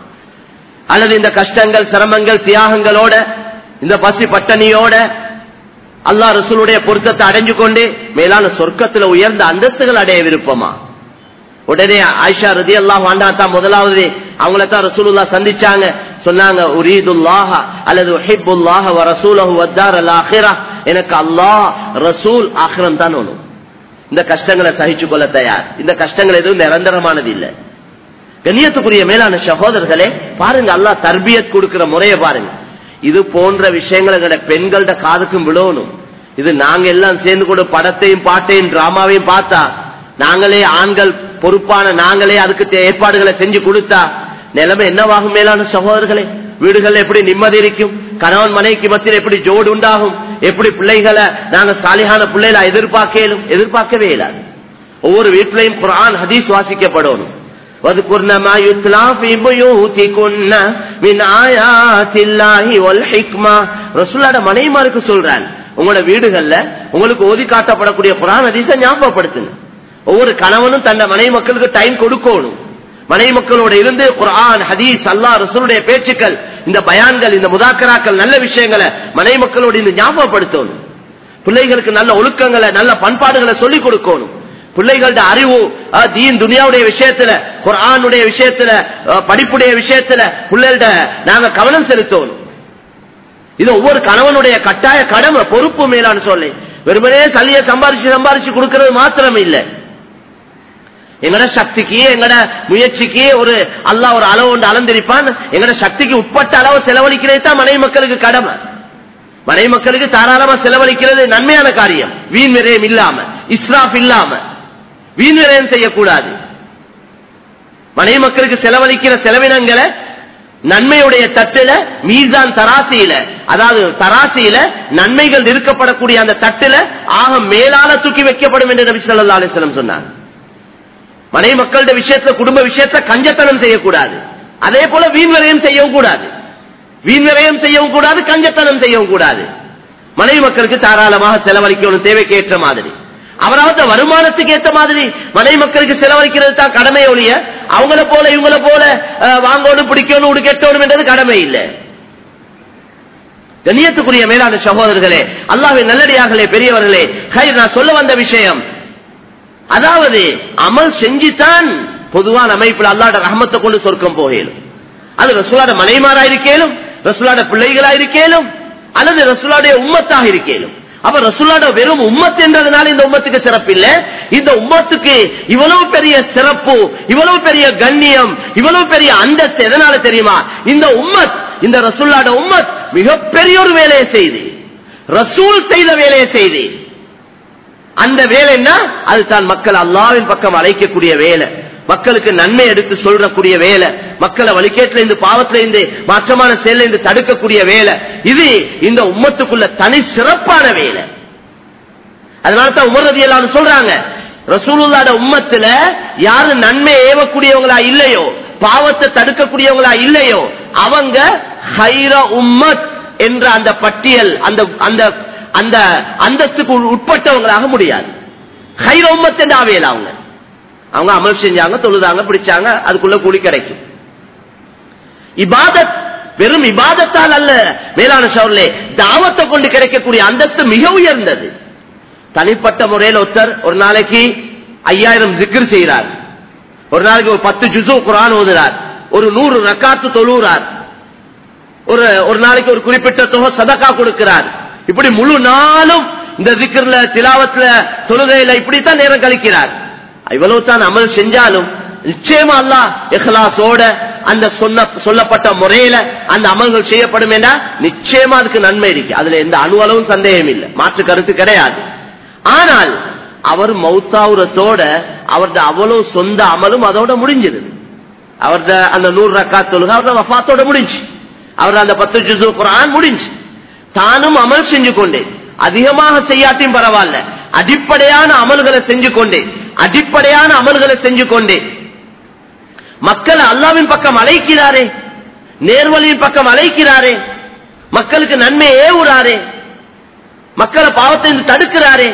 அல்லது இந்த கஷ்டங்கள் சிரமங்கள் தியாகங்களோட இந்த பசி பட்டணியோட அல்லாஹ் ரசூலுடைய பொருத்தத்தை அடைஞ்சு கொண்டு மேலான சொர்க்கத்துல உயர்ந்த அந்தஸ்துகள் அடைய விருப்பமா உடனே ஆயிஷா ரதி அல்லாஹ் தான் முதலாவது அவங்கள தான் ரசூலுல்லா சந்திச்சாங்க சொன்னாங்க உரீதுல்லாஹ அல்லது உஹிப்புல்லாஹ வ ரசூலஹு வத்தார் அல் ஆஹிரா எனக்கு அல்லாஹ் ரசூல் ஆஹிரம் தான் ஒண்ணும் இந்த கஷ்டங்களை சகிச்சு கொள்ள தயார் இந்த கஷ்டங்கள் எதுவும் நிரந்தரமானது இல்லை கண்ணியத்துக்குரிய மேலான சகோதரர்களே பாருங்க அல்லாஹ் தர்பியத் கொடுக்கிற முறையை பாருங்க இது போன்ற விஷயங்களை எங்கட பெண்களோட காதுக்கும் விழணும் இது நாங்க எல்லாம் சேர்ந்து கூட படத்தையும் பாட்டையும் டிராமாவையும் பார்த்தா நாங்களே ஆண்கள் பொறுப்பான நாங்களே அதுக்கு தே- ஏற்பாடுகளை செஞ்சு கொடுத்தா நிலைமை என்னவாகும் மேலான சகோதரர்களே வீடுகள் எப்படி நிம்மதி இருக்கும் கணவன் மனைவிக்கு மத்தியில் எப்படி ஜோடு உண்டாகும் எப்படி பிள்ளைகளை நாங்க சாலிகான பிள்ளைகளை எதிர்பார்க்கலும் எதிர்பார்க்கவே இல்லாது ஒவ்வொரு வீட்டிலையும் குர்ஆன் ஹதீஸ் வாசிக்கப்படணும் واذكرن ما يتلى في بيوتكن من آيات الله والحكمة ரசூலோட மனைவிமாருக்கு சொல்றான் உங்களோட வீடுகள்ல உங்களுக்கு ஓதி காட்டப்படக்கூடிய குரான் ஹதீஸை ஞாபகப்படுத்துங்க ஒவ்வொரு கணவனும் தன்னை மனைவி மக்களுக்கு டைம் கொடுக்கணும் மனைவி மக்களோட இருந்து குர்ஆன் ஹதீஸ் அல்லாஹ் ரசூலுடைய பேச்சுக்கள் இந்த பயான்கள் இந்த முதாக்கராக்கள் நல்ல விஷயங்களை மனைவி மக்களோட இந்த ஞாபகப்படுத்தணும் பிள்ளைகளுக்கு நல்ல ஒழுக்கங்களை நல்ல பண்பாடுகளை சொல்லிக் கொடுக்கணும் பிள்ளைகளோட அறிவு அஹ், தீன் துனியாவுடைய விஷயத்துல குர்ஆனுடைய விஷயத்துல அஹ், படிப்புடைய விஷயத்துல பிள்ளைகளோட நாங்க கவனம் செலுத்தணும் இது ஒவ்வொரு கணவனுடைய கட்டாய கடமை பொறுப்பு மேலான்னு சொல்லி வெறுமனே சல்லிய சம்பாரிச்சு சம்பாரிச்சு கொடுக்கிறது மாத்திரம் இல்லை எங்கட சக்திக்கு எங்கட முயற்சிக்கு ஒரு அல்லாஹ் ஒரு அளவு ஒன்று அளந்திருப்பான் எங்கட சக்திக்கு உட்பட்ட அளவு செலவழிக்கிறது தான் மனைவி மக்களுக்கு கடமை மனைவி மக்களுக்கு தாராளமா செலவழிக்கிறது நன்மையான காரியம் வீண் விரயம் இல்லாம இஸ்ராஃப் இல்லாம வீண் விரயம் செய்யக்கூடாது மனைவி மக்களுக்கு செலவழிக்கிற செலவினங்களை நன்மையுடைய தட்டுல மீசான் தராசியில அதாவது தராசியில நன்மைகள் இருக்கப்படக்கூடிய அந்த தட்டுல ஆக மேலால தூக்கி வைக்கப்படும் என்று நபி ஸல்லல்லாஹு அலைஹி வஸல்லம் சொன்னார் மனைவி மக்களுடைய விஷயத்துல குடும்ப விஷயத்துல கஞ்சத்தனம் செய்யக்கூடாது அதே போல வீண் விரயம் செய்யவும் கூடாது வீண் விரயம் செய்யவும் கூடாது கஞ்சத்தனம் செய்யவும் கூடாது மனைவி மக்களுக்கு தாராளமாக செலவழிக்கணும் தேவைக்கு ஏற்ற மாதிரி அவராவது வருமானத்துக்கு ஏற்ற மாதிரி மனைவி மக்களுக்கு செலவழிக்கிறது தான் கடமை ஒழிய அவங்கள போல இவங்கள போல அஹ், வாங்கணும் பிடிக்கணும் உடுக்கெட்டணும் என்றது கடமை இல்லை கண்ணியத்துக்குரிய மேலான சகோதரர்களே அல்லாஹ்வின் நல்லடியார்களே பெரியவர்களே ஹை நான் சொல்ல வந்த விஷயம் அதாவது அமல் செஞ்சுதான் பொதுவான அமைப்பில் அல்லாட ரஹமத்தை கொண்டு சொர்க்கம் போகலும் அது ரசூலாட மனைமாரா இருக்கேலும் ரசூலாட பிள்ளைகளா இருக்கேலும் அல்லது ரசூலாடைய உம்மத்தாக இருக்கேலும் அப்ப ரசூலாட வெறும் உம்மத் என்றதுனால இந்த உம்மத்துக்கு சிறப்பு இல்ல இந்த உம்மத்துக்கு இவ்வளவு பெரிய சிறப்பு இவ்வளவு பெரிய கண்ணியம் இவ்வளவு பெரிய அந்தஸ்து எதனால தெரியுமா இந்த உம்மத் இந்த ரசூலாட உம்மத் மிகப்பெரிய ஒரு வேலையை செய்து ரசூல் செய்த வேலையை செய்து அந்த வேலை என்ன அதுதான் மக்கள் அல்லாவின் பக்கம் அழைக்கக்கூடிய வேலை மக்களுக்கு நன்மை எடுத்து சொல்றக்கூடிய வேலை மக்களை வழிகேட்டில இருந்து பாவத்தில இருந்து மாற்றமான செயல இருந்து தடுக்கக்கூடிய வேலை இது இந்த உம்மத்துக்குள்ள தனி சிறப்பான வேலை அதனால தான் உமர்றது எல்லாம் சொல்றாங்க ரசூலுல்லாட உம்மத்துல யாரு நன்மை ஏவக்கூடியவங்களா இல்லையோ பாவத்தை தடுக்கக்கூடியவங்களா இல்லையோ அவங்க ஹைர உம்மத் என்ற அந்த பட்டியல் அந்த அந்த அந்த அந்தஸ்துக்கு உட்பட்டவங்களாக முடியாது ஹைர உம்மத் என்று ஆவையல அவங்க அவங்க அமல் செஞ்சாங்க தொழுதாங்க பிடிச்சாங்க அதுக்குள்ள கூலி கிடைக்கும் இபாதத் வெறும் இபாதத்தால் அல்ல மேலான சோர்லே தாவத்தை கொண்டு கிடைக்கக்கூடிய அந்தஸ்து மிக உயர்ந்தது தனிப்பட்ட முறையில் ஒருத்தர் ஒரு நாளைக்கு ஐயாயிரம் ஜிக்ர் செய்கிறார் ஒரு நாளைக்கு ஒரு பத்து ஜுசு குரான் ஓதுறார் ஒரு நூறு ரக்காத்து தொழுகிறார் ஒரு ஒரு நாளைக்கு ஒரு குறிப்பிட்ட தொகை சதக்கா கொடுக்கிறார் இப்படி முழு நாளும் இந்த திக்கர்ல திலாவத்துல தொழுகையில இப்படித்தான் நேரம் கழிக்கிறார் இவ்வளவு தான் அமல் செஞ்சாலும் நிச்சயமா அல்லாஹ் இஹ்லாஸோட அந்த சொன்ன சொல்லப்பட்ட முறையில அந்த அமல்கள் செய்யப்படும் என்றா நிச்சயமா அதுக்கு நன்மை இருக்கு அதுல எந்த அணுவளவும் சந்தேகம் இல்லை மாற்று கருத்து கிடையாது ஆனால் அவர் மௌத்தாவுரத்தோட அவரது அவ்வளவு சொந்த அமலும் அதோட முடிஞ்சது அவரது அந்த நூறு ரக்கா தொழுக அவரது வஃபாத்தோட முடிஞ்சு அவர் அந்த பத்து ஜுசு குரான் முடிஞ்சு தானும் அமல் செஞ்சு கொண்டேன் அதிகமாக செய்யாட்டியும் பரவாயில்ல அடிப்படையான அமல்களை செஞ்சு கொண்டேன் அடிப்படையான அமல்களை செஞ்சு கொண்டேன் மக்கள் அல்லாவின் பக்கம் அழைக்கிறாரே நேர்வழியின் பக்கம் அழைக்கிறாரே மக்களுக்கு நன்மை ஏவுறாரே மக்களை பாவத்தை தடுக்கிறாரே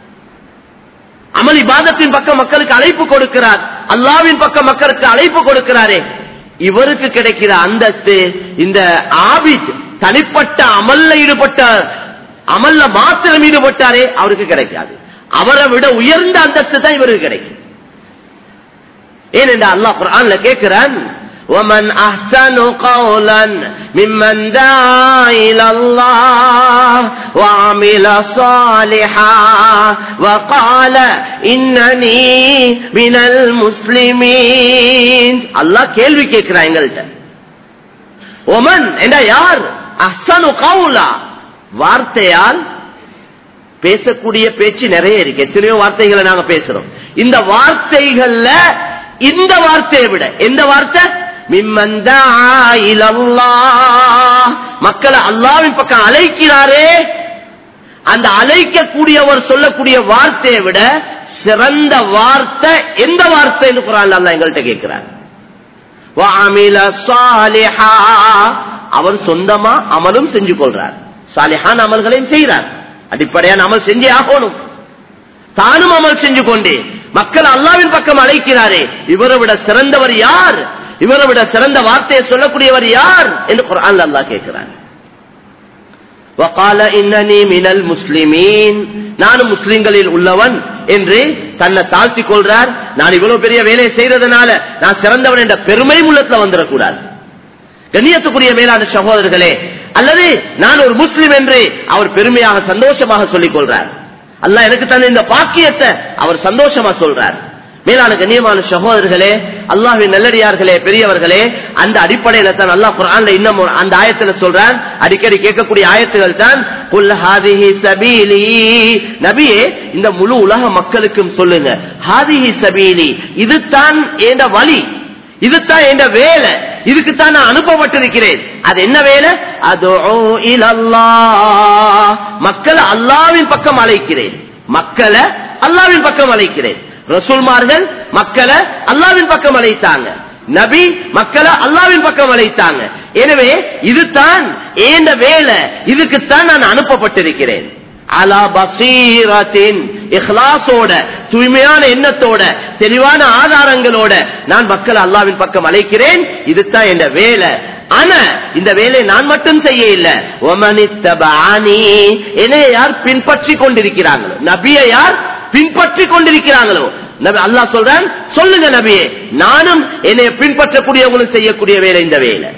அமல் இபாதத்தின் பக்கம் மக்களுக்கு அழைப்பு கொடுக்கிறார் அல்லாவின் பக்கம் மக்களுக்கு அழைப்பு கொடுக்கிறாரே இவருக்கு கிடைக்கிற அந்தஸ்து இந்த ஆபித் தனிப்பட்ட அமல்ல ஈடுபட்ட அமல்ல மாத்திரம் ஈடுபட்டாரே அவருக்கு கிடைக்காது அவரை விட உயர்ந்த அந்தஸ்து தான் இவருக்கு கிடைக்கும் ஏனென்றா அல்லாஹ் குர்ஆன்ல கேட்கிறான் ومن أحسن قولا ممن دعا إلى الله وعمل صالحا وقال إنني من المسلمين الله கேள்வி கேட்கிறான் எங்கள்கிட்ட ஒமன் என்ற யார் அஹ்சனு கவுலா வார்த்தையால் பேசக்கூடிய பேச்சு நிறைய இருக்கு எத்தனையோ வார்த்தைகளை நாங்க பேசுறோம் இந்த வார்த்தைகள்ல இந்த வார்த்தையை விட எந்த வார்த்தை மிம்மந்தா இலல்லாஹ். மக்களை அல்லாவின் பக்கம் அழைக்கிறாரே அந்த அழைக்கக்கூடியவர் சொல்லக்கூடிய வார்த்தையை விட சிறந்த வார்த்தை எந்த வார்த்தைன்னு குரான் அல்லா எங்கள்கிட்ட கேட்கிறார் وَعَمِلَ صَالِحًا. அவர் சொந்தமா அமலும் செஞ்சு கொள்றார் சாலிஹான் அமல்களையும் செய்கிறார் அடிப்படையான அமல் செஞ்சே ஆகணும் தானும் அமல் செஞ்சு கொண்டே மக்கள் அல்லாவின் பக்கம் அழைக்கிறாரே இவரை விட சிறந்தவர் யார் இவரை விட சிறந்த வார்த்தையை சொல்லக்கூடியவர் யார் என்று குரான் அல்லாஹ் கேட்கிறார் وقال انني من المسلمين நானும் முஸ்லிம்களில் உள்ளவன் என்று தன்னை தாழ்த்தி கொள்றார் நான் இவ்வளவு பெரிய வேலையை செய்யறதுனால நான் சிறந்தவன் என்ற பெருமை உள்ளத்துல வந்துடக்கூடாது கண்ணியத்துக்குரிய மேலான சகோதரர்களே அல்லது நான் ஒரு முஸ்லிம் என்று அவர் பெருமையாக சந்தோஷமாக சொல்லிக் கொள்றார் அல்லாஹ் எனக்கு தந்த இந்த பாக்கியத்தை அவர் சந்தோஷமா சொல்றார் மேலான கண்ணியமான சகோதரர்களே அல்லாஹ்வின் நல்லடியார்களே பெரியவர்களே அந்த அடிப்படையில தான் அல்லாஹ் குர்ஆன்ல இன்னும் ஒரு- அந்த ஆயத்துல சொல்றான் அடிக்கடி கேட்கக்கூடிய ஆயத்துகள் தான் குல் ஹாதிஹி சபீலி நபியே இந்த முழு உலக மக்களுக்கும் சொல்லுங்க ஹாதிஹி சபீலி இதுதான் என்ற வழி இதுதான் என்ற வேலை இதுக்குத்தான் நான் அனுப்பப்பட்டிருக்கிறேன் அது என்ன வேலை அது மக்களை அல்லாவின் பக்கம் அழைக்கிறேன் மக்களை அல்லாவின் பக்கம் அழைக்கிறேன் ரசூல்மார்கள் மக்களை அல்லாவின் பக்கம் அழைத்தாங்க நபி மக்களை அல்லாவின் பக்கம் அழைத்தாங்க எனவே இதுதான் ஏந்த வேலை இதுக்குத்தான் நான் அனுப்பப்பட்டிருக்கிறேன் அலா பசீரத்தின் இஹ்லாசோட தூய்மையான எண்ணத்தோட தெளிவான ஆதாரங்களோட நான் மக்கள் அல்லாவின் பக்கம் அழைக்கிறேன் இதுதான் என் வேலை ஆனா இந்த வேலையை நான் மட்டும் செய்ய இல்ல ஒமனித்தபானி என்னைய யார் பின்பற்றி கொண்டிருக்கிறாங்களோ நபியை யார் பின்பற்றி கொண்டிருக்கிறாங்களோ நபி அல்லாஹ் சொல்றான் சொல்லுங்க நபியே நானும் என்னை பின்பற்றக்கூடியவங்களும் செய்யக்கூடிய வேலை இந்த வேலை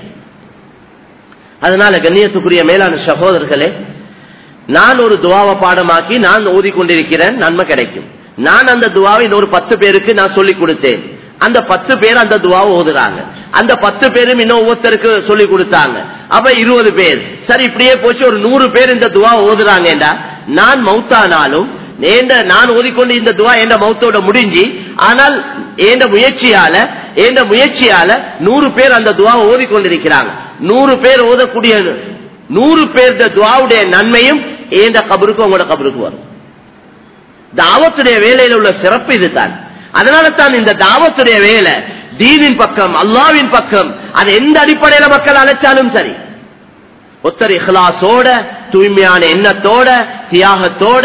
அதனால கண்ணியத்துக்குரிய மேலான சகோதரர்களே நான் ஒரு துவாவை பாடமாக்கி நான் ஓதிக்கொண்டிருக்கிறேன் நன்மை கிடைக்கும் நான் அந்த துவாவை இன்னொரு பத்து பேருக்கு நான் சொல்லி கொடுத்தேன் அந்த பத்து பேர் அந்த துவாவை ஓதுறாங்க அந்த பத்து பேரும் இன்னும் ஒவ்வொருத்தருக்கு சொல்லி கொடுத்தாங்க அப்ப இருபது பேர் சரி இப்படியே போச்சு ஒரு நூறு பேர் இந்த துவா ஓதுறாங்கடா நான் மௌத்தானாலும் ஏண்ட நான் ஓதிக்கொண்டு இந்த துவா என்ற மௌத்தோட முடிஞ்சு ஆனால் ஏண்ட முயற்சியால ஏண்ட முயற்சியால நூறு பேர் அந்த துவாவை ஓதிக்கொண்டிருக்கிறாங்க நூறு பேர் ஓதக்கூடிய நூறு பேர் துவாவுடைய நன்மையும் ஏண்ட கபருக்கு உங்களோட கபருக்கு வரும் தாவத்துடைய வேலையில் உள்ள சிறப்பு இதுதான் அதனால தான் இந்த தாவத்துடைய வேலை தீனின் பக்கம் அல்லாவின் பக்கம் அது எந்த அடிப்படையில மக்கள் அழைச்சாலும் சரி ஒத்தர் இஹ்லாசோட தூய்மையான எண்ணத்தோட தியாகத்தோட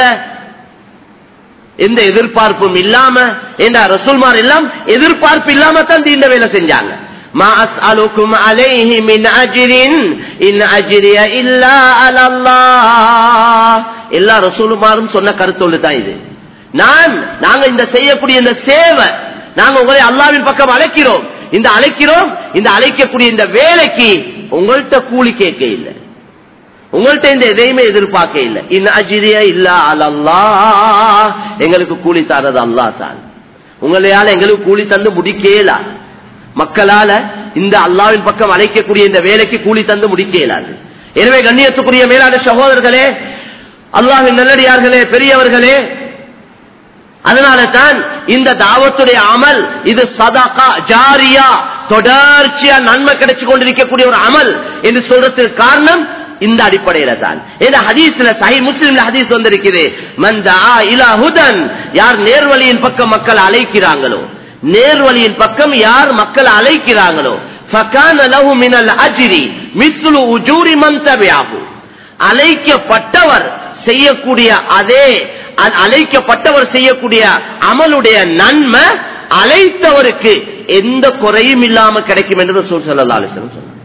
எந்த எதிர்பார்ப்பும் இல்லாம என்ற ரசூல்மார் எல்லாம் எதிர்பார்ப்பு இல்லாம தான் தீண்ட வேலை செஞ்சாங்க ما أسألكم عليه من أجر إن أجري إلا على الله எல்லா ரசூலுமாரும் சொன்ன கருத்தொழு தான் இது நான் நாங்க இந்த செய்யக்கூடிய இந்த சேவை நாங்க உங்களை அல்லாவின் பக்கம் அழைக்கிறோம் இந்த அழைக்கிறோம் இந்த அழைக்கக்கூடிய இந்த வேலைக்கு உங்கள்கிட்ட கூலி கேட்க இல்லை உங்கள்கிட்ட இந்த எதையுமே எதிர்பார்க்க இல்லை இன் அஜிரியா இல்ல அல்லா எங்களுக்கு கூலி தரது அல்லா தான் உங்களையால எங்களுக்கு கூலி தந்து முடிக்கலா மக்களால இந்த அல்லாவின் பக்கம் அழைக்கக்கூடிய இந்த வேலைக்கு கூலி தந்து முடிக்க இயலாது எனவே கண்ணியத்துக்குரிய மேலான சகோதரர்களே அல்லாஹின் நல்லடியார்களே பெரியவர்களே அதனால தான் இந்த தாவத்துடைய அமல் இது சதகா ஜாரியா தொடர்ச்சியா நன்மை கிடைச்சு கொண்டிருக்கக்கூடிய ஒரு அமல் என்று சொல்றதுக்கு காரணம் இந்த அடிப்படையில தான் இந்த ஹதீஸ்ல சஹி முஸ்லிம்ல ஹதீஸ் வந்திருக்குது மந்தா இலா ஹுதன் யார் நேர்வழியின் பக்கம் மக்கள் அழைக்கிறாங்களோ நேர்வழியின் பக்கம் யார் மக்கள் அழைக்கிறாங்களோ ஃபகான லஹு மினல் அஜ்ரி மிஸ்லு உஜூரி மன் தபியாஹு அழைக்கப்பட்டவர் செய்யக்கூடிய அதே அ- அழைக்கப்பட்டவர் செய்யக்கூடிய அமலுடைய நன்மை அழைத்தவருக்கு எந்த குறையும் இல்லாம கிடைக்கும் என்று ரசூல் ஸல்லல்லாஹு அலைஹி வஸல்லம் சொன்னார்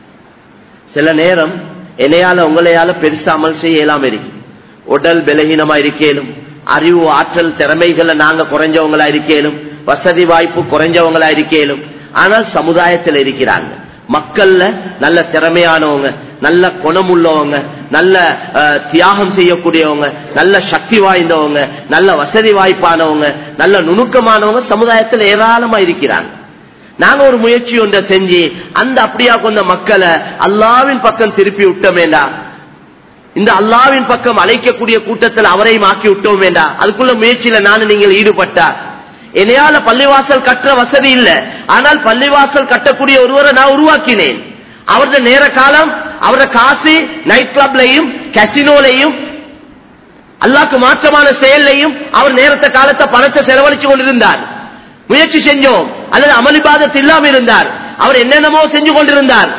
சில நேரம் என்னையால உங்களையால பெருசா அமல் செய்ய இயலாம இருக்கு உடல் பலகீனமா இருக்கேலும் அறிவு ஆற்றல் திறமைகளை நாங்க குறைஞ்சவங்களா இருக்கேலும் வசதி வாய்ப்பு குறைஞ்சவங்களா இருக்கேலும் ஆனால் சமுதாயத்தில் இருக்கிறாங்க மக்கள்ல நல்ல திறமையானவங்க நல்ல குணமுள்ளவங்க நல்ல அஹ், தியாகம் செய்யக்கூடியவங்க நல்ல சக்தி வாய்ந்தவங்க நல்ல வசதி வாய்ப்பானவங்க நல்ல நுணுக்கமானவங்க சமுதாயத்தில் ஏராளமா இருக்கிறாங்க நாங்க ஒரு முயற்சி ஒன்றை செஞ்சு அந்த அப்படியா கொண்ட மக்களை அல்லாவின் பக்கம் திருப்பி விட்டோமேண்டா இந்த அல்லாவின் பக்கம் அழைக்கக்கூடிய கூட்டத்தில் அவரையும் ஆக்கி விட்டோம் வேண்டா அதுக்குள்ள முயற்சியில நானும் நீங்கள் ஈடுபட்டா என்னையால பள்ளிவாசல் கட்டுற வசதி இல்ல ஆனால் பள்ளிவாசல் கட்டக்கூடிய ஒருவரை நான் உருவாக்கினேன் அவரது நேர காலம் அவரது காசு நைட் கிளப்லையும் கசினோலையும் அல்லாக்கு மாற்றமான செயலையும் அவர் நேரத்தை காலத்தை பணத்தை செலவழிச்சு கொண்டிருந்தார் முயற்சி செஞ்சோம் அல்லது அமளிபாதத் இல்லாம இருந்தார் அவர் என்னென்னமோ செஞ்சு கொண்டிருந்தார்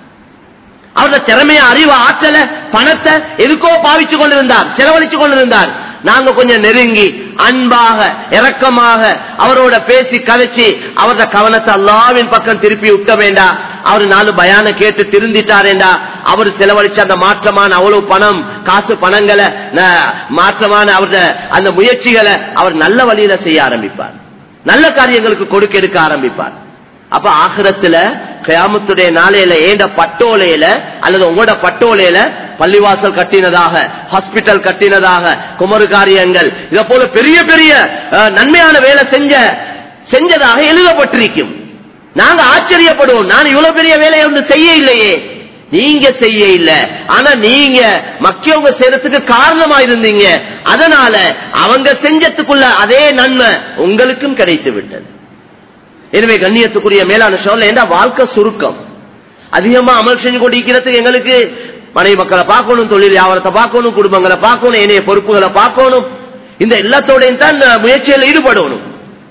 அவருடைய திறமைய அறிவு ஆற்றல பணத்தை எதுக்கோ பாவிச்சு கொண்டிருந்தார் செலவழிச்சு கொண்டிருந்தார் நாங்க கொஞ்சம் நெருங்கி அன்பாக இரக்கமாக அவரோட பேசி கதைச்சு அவரது கவனத்தை அல்லாவின் பக்கம் திருப்பி விட்ட வேண்டாம் அவர் நாலு பயான கேட்டு திருந்திட்டாரேண்டா அவர் செலவழிச்ச அந்த மாற்றமான அவ்வளவு பணம் காசு பணங்களை ந- மாற்றமான அவரது அந்த முயற்சிகளை அவர் நல்ல வழியில செய்ய ஆரம்பிப்பார் நல்ல காரியங்களுக்கு கொடுக்க எடுக்க ஆரம்பிப்பார் அப்ப ஆகிரத்துல கயாமத்துடைய நாளையில ஏண்ட பட்டோலையில அல்லது உங்களோட பட்டோலையில பள்ளிவாசல் கட்டினதாக ஹாஸ்பிட்டல் கட்டினதாக குமரு காரியங்கள் இத போல பெரிய பெரிய அஹ், நன்மையான வேலை செஞ்ச செஞ்சதாக எழுதப்பட்டிருக்கும் நாங்க ஆச்சரியப்படுவோம் நான் இவ்வளவு பெரிய வேலையை வந்து செய்ய இல்லையே நீங்க செய்ய இல்ல ஆனா நீங்க மக்கியவங்க செய்யறதுக்கு காரணமா இருந்தீங்க அதனால அவங்க செஞ்சதுக்குள்ள அதே நன்மை உங்களுக்கும் கிடைத்து விட்டது எனவே கண்ணியத்துக்குரிய மேலான சொல்ல ஏண்டா வாழ்க்கை சுருக்கம் அதிகமா அமல் செஞ்சு கொண்டிருக்கிறதுக்கு எங்களுக்கு மனைவி மக்களை பார்க்கணும் தொழில் வியாபாரத்தை பார்க்கணும் குடும்பங்களை பார்க்கணும் ஏனைய பொறுப்புகளை பார்க்கணும் இந்த எல்லாத்தோடையும் தான் இந்த முயற்சியில் ஈடுபடணும்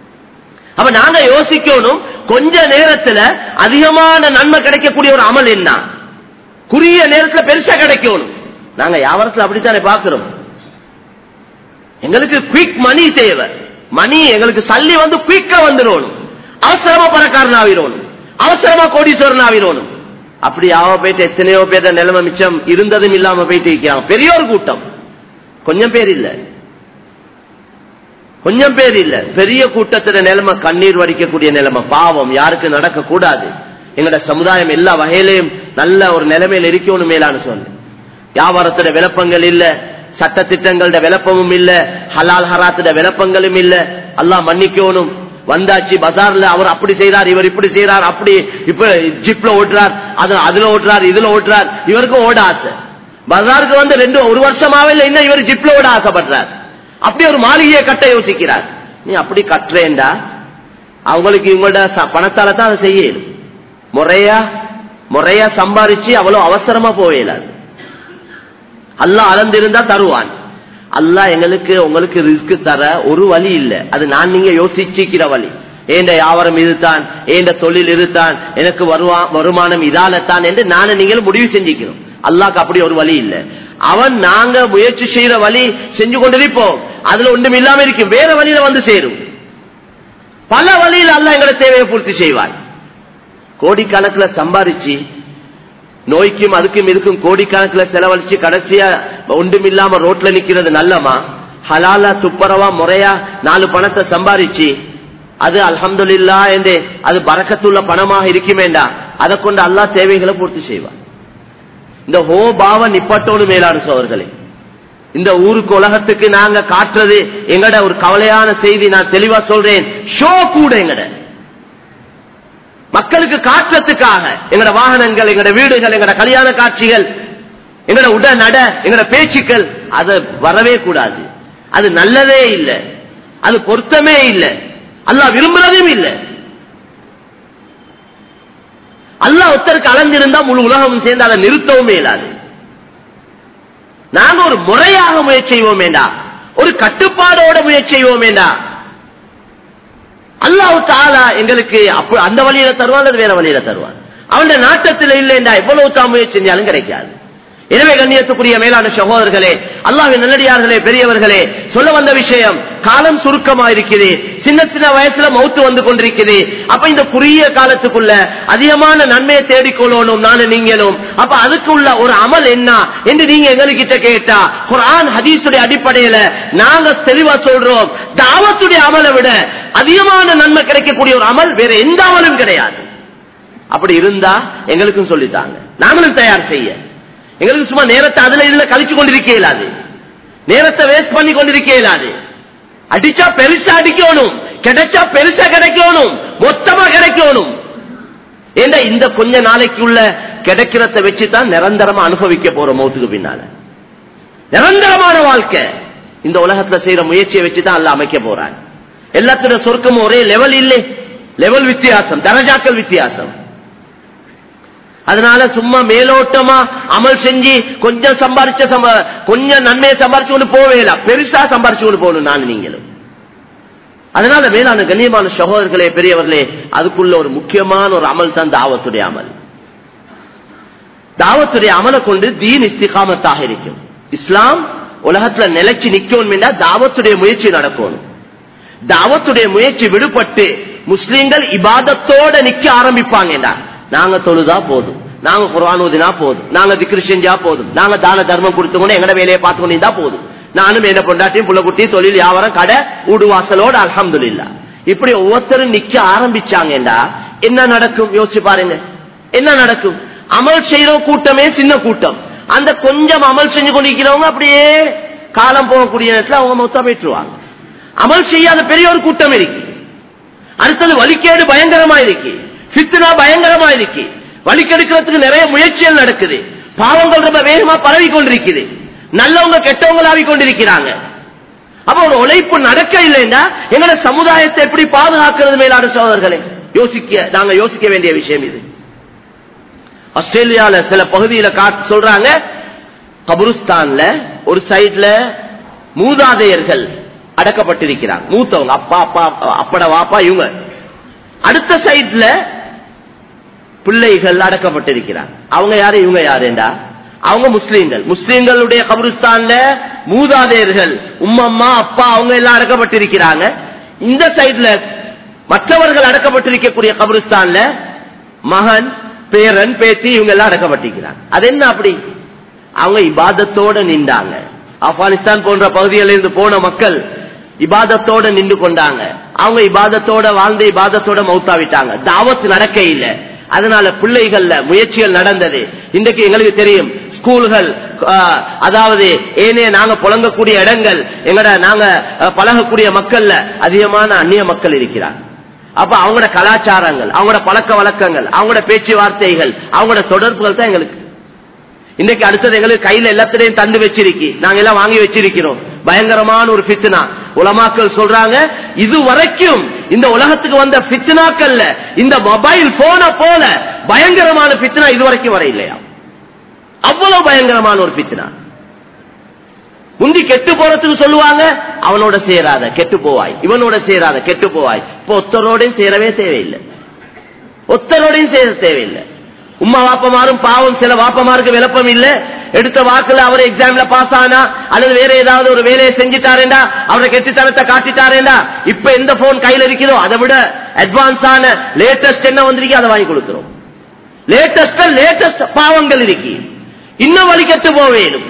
அப்ப நாங்க யோசிக்கணும் கொஞ்ச நேரத்துல அதிகமான நன்மை கிடைக்கக்கூடிய ஒரு அமல் என்ன குறுகிய நேரத்துல பெருசா கிடைக்கணும் நாங்க வியாபாரத்துல அப்படித்தானே பார்க்கிறோம் எங்களுக்கு குயிக் மணி தேவை மணி எங்களுக்கு சல்லி வந்து குயிக்கா வந்துடணும் அவசரமா பணக்காரன் ஆகிடணும் அவசரமா கோடீஸ்வரன் ஆகிடணும் அப்படி ஆவ போயிட்டு எத்தனையோ பேர் நிலைமை மிச்சம் இருந்ததும் இல்லாம போயிட்டு இருக்கிறாங்க பெரிய ஒரு கூட்டம் கொஞ்சம் பேர் இல்ல கொஞ்சம் பேர் இல்ல பெரிய கூட்டத்துல நிலைமை கண்ணீர் வடிக்கக்கூடிய நிலைமை பாவம் யாருக்கு நடக்க கூடாது எங்கட சமுதாயம் எல்லா வகையிலையும் நல்ல ஒரு நிலைமையில இருக்கணும் மேலான்னு சொன்னேன் வியாபாரத்தோட விளப்பங்கள் இல்ல சட்ட திட்டங்களோட விளப்பமும் இல்ல ஹலால் ஹராத்தோட விளப்பங்களும் இல்ல அல்லாஹ் மன்னிக்கணும் வந்தாச்சு பஜார்ல அவர் அப்படி செய்றார் இவர் இப்படி செய்றார் அப்படி இப்ப ஜிப்ல ஓட்டுறார் அது அதுல ஓட்டுறார் இதுல ஓட்டுறார் இவருக்கு ஓட ஆசை பஜாருக்கு வந்து ரெண்டு ஒரு வருஷமாவே இல்ல இன்னும் இவர் ஜிப்ல ஓட ஆசைப்படுறார் அப்படி ஒரு மாளிகையை கட்ட யோசிக்கிறார் நீ அப்படி கட்டுறேன்டா அவங்களுக்கு இவங்களோட ச- பணத்தால தான் அதை செய்யணும் முறையா முறையா சம்பாரிச்சு அவ்வளவு அவசரமா போயிடாது அல்லாஹ் அளந்திருந்தா தருவான் அல்லாஹ் எங்களுக்கு உங்களுக்கு ரிஸ்க் தர ஒரு வழி இல்ல அது நான் நீங்க யோசிச்சிக்கிற வழி ஏண்ட வியாபாரம் இதுதான் ஏண்ட தொழில் இதுதான் எனக்கு வருவா வருமானம் இதாலத்தான் என்று நானும் நீங்களும் முடிவு செஞ்சுக்கிறோம் அல்லாஹ்க்கு அப்படி ஒரு வழி இல்ல அவன் நாங்க முயற்சி செய்யற வழி செஞ்சு கொண்டிருப்போம் அதுல ஒன்றும் இல்லாம இருக்கும் வேற வழியில வந்து சேரும் பல வழியில் அல்லாஹ் எங்களோட தேவையை பூர்த்தி செய்வார் கோடிக்கணக்குல சம்பாரிச்சு நோய்க்கும் அதுக்கும் இதுக்கும் கோடிக்கணக்கில் செலவழிச்சு கடைசியா ஒன்றும் இல்லாம ரோட்ல நிக்கிறது நல்லமா ஹலாலா துப்பரவா முறையா நாலு பணத்தை சம்பாரிச்சு அது அல்ஹம்துலில்லா என்று அது பறக்கத்துள்ள பணமாக இருக்குமேண்டா அதை கொண்டு அல்லாஹ் தேவைகளை பூர்த்தி செய்வான் இந்த ஹோ பாவ நிப்பட்டோடு மேலான சோர்களே இந்த ஊருக்கு உலகத்துக்கு நாங்க காட்டுறது எங்கட ஒரு கவலையான செய்தி நான் தெளிவா சொல்றேன் ஷோ கூட எங்கட மக்களுக்கு காட்டுறதுக்காக எங்கட வாகனங்கள் எங்கட வீடுகள் எங்கட கல்யாண காட்சிகள் எங்கட உட நட எங்கட பேச்சுக்கள் அது வரவே கூடாது அது நல்லதே இல்லை அது பொருத்தமே இல்லை அல்லாஹ் விரும்புறதும் இல்லை அல்லாஹ் ஒருத்தருக்கு அளந்திருந்தா முழு உலகமும் சேர்ந்து அதை நிறுத்தவும் இயலாது நாங்க ஒரு முறையாக முயற்சி செய்வோம் வேண்டா ஒரு கட்டுப்பாடோட முயற்சி செய்வோம் வேண்டா அல்லாஹ் தாலா எங்களுக்கு அப்ப அந்த வழியில தருவான் அல்லது வேற வழியில தருவான் அவனுடைய நாட்டத்தில் இல்லைண்டா எவ்வளவு தான் முயற்சி செஞ்சாலும் கிடைக்காது எனவே கண்ணியத்துக்குரிய மேலான சகோதரர்களே அல்லாஹ்வின் நல்லடியார்களே பெரியவர்களே சொல்ல வந்த விஷயம் காலம் சுருக்கமா இருக்குது சின்ன சின்ன வயசுல மௌத்து வந்து கொண்டிருக்குது அப்ப இந்த குறுகிய காலத்துக்குள்ள அதிகமான நன்மையை தேடிக்கொள்ளணும் நானும் நீங்களும் அப்ப அதுக்குள்ள ஒரு அமல் என்ன என்று நீங்க எங்ககிட்ட கேட்டா குர்ஆன் ஹதீஸுடைய அடிப்படையில நாங்க தெளிவா சொல்றோம் தாவத்துடைய அமலை விட அதிகமான நன்மை கிடைக்கக்கூடிய ஒரு அமல் வேற எந்த அமலும் கிடையாது அப்படி இருந்தா எங்களுக்கும் சொல்லித்தாங்க நாங்களும் தயார் செய்ய எங்களுக்கு சும்மா நேரத்தை அதுல இதுல கழிச்சு கொண்டிருக்க இயலாது நேரத்தை வேஸ்ட் பண்ணி கொண்டிருக்க இயலாது அடிச்சா பெருசா அடிக்கணும் கிடைச்சா பெருசா கிடைக்கணும் மொத்தமா கிடைக்கணும் ஏண்டா இந்த கொஞ்ச நாளைக்கு உள்ள கிடைக்கிறத வச்சுதான் நிரந்தரமா அனுபவிக்க போறோம் மௌத்துக்கு பின்னால நிரந்தரமான வாழ்க்கை இந்த உலகத்துல செய்யற முயற்சியை வச்சுதான் அல்ல அமைக்க போறாங்க எல்லாத்துல சொர்க்கமும் ஒரே லெவல் இல்லை லெவல் வித்தியாசம் தரஜாக்கள் வித்தியாசம் அதனால சும்மா மேலோட்டமா அமல் செஞ்சு கொஞ்சம் சம்பாரிச்ச சம்ப- கொஞ்சம் நன்மையை சம்பாரிச்சு கொண்டு போவேல பெருசா சம்பாரிச்சு கொண்டு போகணும் நான் நீங்களும் அதனால மேலான கண்ணியமான சகோதரர்களே பெரியவர்களே அதுக்குள்ள ஒரு முக்கியமான ஒரு அமல் தான் தாவத்துடைய அமல் தாவத்துடைய அமலை கொண்டு தீன் இஸ்திகாமத்தாக இருக்கும் இஸ்லாம் உலகத்துல நிலைச்சு நிக்கணும் தாவத்துடைய முயற்சி நடக்கணும் தாவத்துடைய முயற்சி விடுபட்டு முஸ்லிம்கள் இபாதத்தோட நிக்க ஆரம்பிப்பாங்கடா நாங்க தொழுதா போதும் நாங்க குர்ஆன் ஓதினா போதும் நாங்க திக்ரு செஞ்சா போதும் நாங்க தான தர்மம் கொடுத்துக்கணும் எங்கட வேலையை பார்த்து கொண்டிருந்தா போதும் நானும் என்ன பொண்டாட்டியும் புள்ள குட்டி தொழில் வியாபாரம் கடை ஊடு வாசலோட அல்ஹம்துலில்லா இப்படி ஒவ்வொருத்தரும் நிக்க ஆரம்பிச்சாங்கடா என்ன நடக்கும் யோசிச்சு பாருங்க என்ன நடக்கும் அமல் செய்யற கூட்டமே சின்ன கூட்டம் அந்த கொஞ்சம் அமல் செஞ்சு கொண்டிருக்கிறவங்க அப்படியே காலம் போகக்கூடிய நேரத்தில் அவங்க மொத்தம் போயிட்டுருவாங்க அமல் செய்யாத பெரிய ஒரு கூட்டம் இருக்கு அடுத்தது வலிக்கேடு பயங்கரமா இருக்கு சித்தனா பயங்கரமா இருக்கு வலிக்கெடுக்கிறதுக்கு நிறைய முயற்சிகள் நடக்குது பாவங்கள் ரொம்ப வேகமா பரவி கொண்டிருக்குது நல்லவங்க கெட்டவங்களாவி கொண்டிருக்கிறாங்க அப்ப ஒரு உழைப்பு நடக்க இல்லைன்னா எங்களோட சமுதாயத்தை எப்படி பாதுகாக்கிறது மேலான சோதர்களே யோசிக்க நாங்க யோசிக்க வேண்டிய விஷயம் இது ஆஸ்திரேலியால சில பகுதியில காட்டு சொல்றாங்க கபருஸ்தான்ல ஒரு சைட்ல மூதாதையர்கள் அடக்கப்பட்டிருக்கிறாங்க மூத்தவங்க அப்பா அப்பா அப்பட வாப்பா இவங்க அடுத்த சைட்ல பிள்ளைகள் அடக்கப்பட்டிருக்கிறாங்க அவங்க யாரு இவங்க யாருண்டா அவங்க முஸ்லீம்கள் முஸ்லீம்களுடைய கபருஸ்தான்ல மூதாதையர்கள் உம்மம்மா அப்பா அவங்க எல்லாம் அடக்கப்பட்டிருக்கிறாங்க இந்த சைட்ல மற்றவர்கள் அடக்கப்பட்டிருக்கக்கூடிய கபருஸ்தான்ல மகன் பேரன் பேத்தி இவங்க எல்லாம் அடக்கப்பட்டிருக்கிறாங்க அது என்ன அப்படி அவங்க இபாதத்தோட நின்றாங்க ஆப்கானிஸ்தான் போன்ற பகுதிகளில் இருந்து போன மக்கள் இபாதத்தோட நின்று கொண்டாங்க அவங்க இபாதத்தோட வாழ்ந்து இபாதத்தோட மௌத்தாவிட்டாங்க தாவத் நடக்க இல்லை அதனால பிள்ளைகள்ல முயற்சிகள் நடந்தது இன்றைக்கு எங்களுக்கு தெரியும் ஸ்கூல்கள் ஆஹ், அதாவது ஏனைய நாங்க புழங்கக்கூடிய இடங்கள் எங்கட நாங்க அஹ், பழகக்கூடிய மக்கள்ல அதிகமான அந்நிய மக்கள் இருக்கிறாங்க அப்ப அவங்களோட கலாச்சாரங்கள் அவங்களோட பழக்க வழக்கங்கள் அவங்களோட பேச்சுவார்த்தைகள் அவங்களோட தொடர்புகள் தான் எங்களுக்கு இன்னைக்கு அடுத்தது எங்களுக்கு கையில எல்லாத்திலையும் தந்து வச்சிருக்கி நாங்க எல்லாம் வாங்கி வச்சிருக்கிறோம் பயங்கரமான ஒரு பித்னா உலமாக்கள் சொல்றாங்க இது வரைக்கும் இந்த உலகத்துக்கு வந்த பித்னாக்கள்ல இந்த மொபைல் போன போல பயங்கரமான பித்னா இது வரைக்கும் வர இல்லையா அவ்வளவு பயங்கரமான ஒரு பித்னா முந்தி கெட்டு போறதுக்கு சொல்லுவாங்க அவனோட சேராத கெட்டு போவாய் இவனோட சேராத கெட்டு போவாய் இப்போ ஒத்தரோடையும் சேரவே தேவையில்லை ஒத்தரோடையும் சேர தேவையில்லை உம்மா வாப்பமாரும் பாவம் சில வாப்பமாருக்கு விளப்பம் இல்ல எடுத்த வாக்குல அவர் எக்ஸாம்ல பாஸ் ஆனா அல்லது வேற ஏதாவது ஒரு வேலையை செஞ்சுட்டாரேண்டா அவரை கெட்டித்தனத்தை காட்டிட்டாரேண்டா இப்ப எந்த போன் கையில இருக்குதோ அதை விட அட்வான்ஸ் ஆன லேட்டஸ்ட் என்ன வந்திருக்கு அதை வாங்கி கொடுக்கிறோம் லேட்டஸ்ட் லேட்டஸ்ட் பாவங்கள் இருக்கு இன்னும் வழி கெட்டு போவேணும்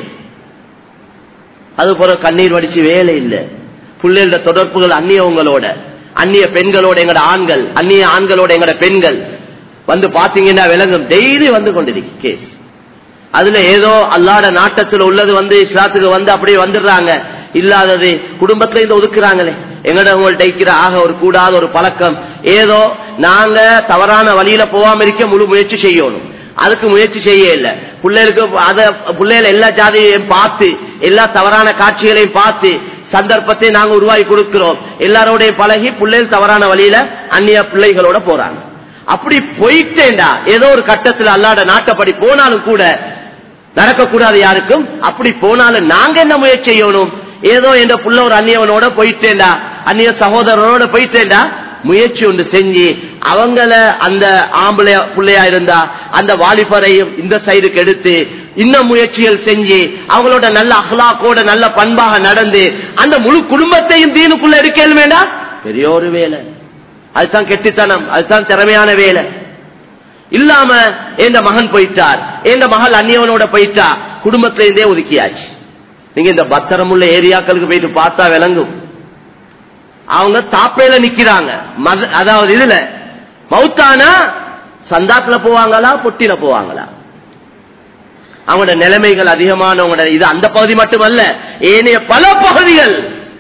அது போல கண்ணீர் வடிச்சு வேலை இல்ல பிள்ளைகளோட தொடர்புகள் அந்நியவங்களோட அந்நிய பெண்களோட எங்கட ஆண்கள் அந்நிய ஆண்களோட எங்கட பெண்கள் வந்து பாத்தீங்கன்னா விளங்கும் டெய்லி வந்து கொண்டிருக்கு கேஸ் அதுல ஏதோ அல்லாட நாட்டத்தில் உள்ளது வந்து இஸ்லாத்துக்கு வந்து அப்படியே வந்துடுறாங்க இல்லாதது குடும்பத்துல இருந்து ஒதுக்குறாங்களே எங்கட உங்கள்ட்ட இருக்கிற ஆக ஒரு கூடாத ஒரு பழக்கம் ஏதோ நாங்க தவறான வழியில போகாம இருக்க முழு முயற்சி செய்யணும் அதுக்கு முயற்சி செய்ய இல்ல பிள்ளைகளுக்கு அத பிள்ளைகள் எல்லா ஜாதியையும் பார்த்து எல்லா தவறான காட்சிகளையும் பார்த்து சந்தர்ப்பத்தை நாங்க உருவாக்கி கொடுக்கிறோம் எல்லாரோடைய பழகி பிள்ளைகள் தவறான வழியில அந்நிய பிள்ளைகளோட போறாங்க அப்படி போயிட்டேண்டா ஏதோ ஒரு கட்டத்தில் அல்லாட நாட்டப்படி போனாலும் கூட நடக்கக்கூடாது யாருக்கும் அப்படி போனாலும் நாங்க என்ன முயற்சி செய்யணும் ஏதோ என்ற புள்ள ஒரு அந்நியவனோட போயிட்டேண்டா அந்நிய சகோதரனோட போயிட்டேண்டா முயற்சி ஒன்று செஞ்சு அவங்கள அந்த ஆம்பளை பிள்ளையா இருந்தா அந்த வாலிபரையும் இந்த சைடுக்கு எடுத்து இன்னும் முயற்சிகள் செஞ்சு அவங்களோட நல்ல அஹ்லாக்கோட நல்ல பண்பாக நடந்து அந்த முழு குடும்பத்தையும் தீனுக்குள்ள எடுக்கல வேண்டாம் பெரிய ஒரு வேலை அதுதான் கெட்டித்தனம் அதுதான் திறமையான வேலை இல்லாம எந்த மகன் போயிட்டார் எந்த மகள் அந்நியவனோட போயிட்டா குடும்பத்தில இருந்தே ஒதுக்கியாச்சு நீங்க இந்த பத்திரமுள்ள ஏரியாக்களுக்கு போயிட்டு பார்த்தா விளங்கும் அவங்க தாப்பையில நிக்கிறாங்க மத- அதாவது இதுல மௌத்தானா சந்தாக்குல போவாங்களா பொட்டில போவாங்களா அவங்களோட நிலைமைகள் அதிகமானவங்களோட இது அந்த பகுதி மட்டுமல்ல ஏனைய பல பகுதிகள்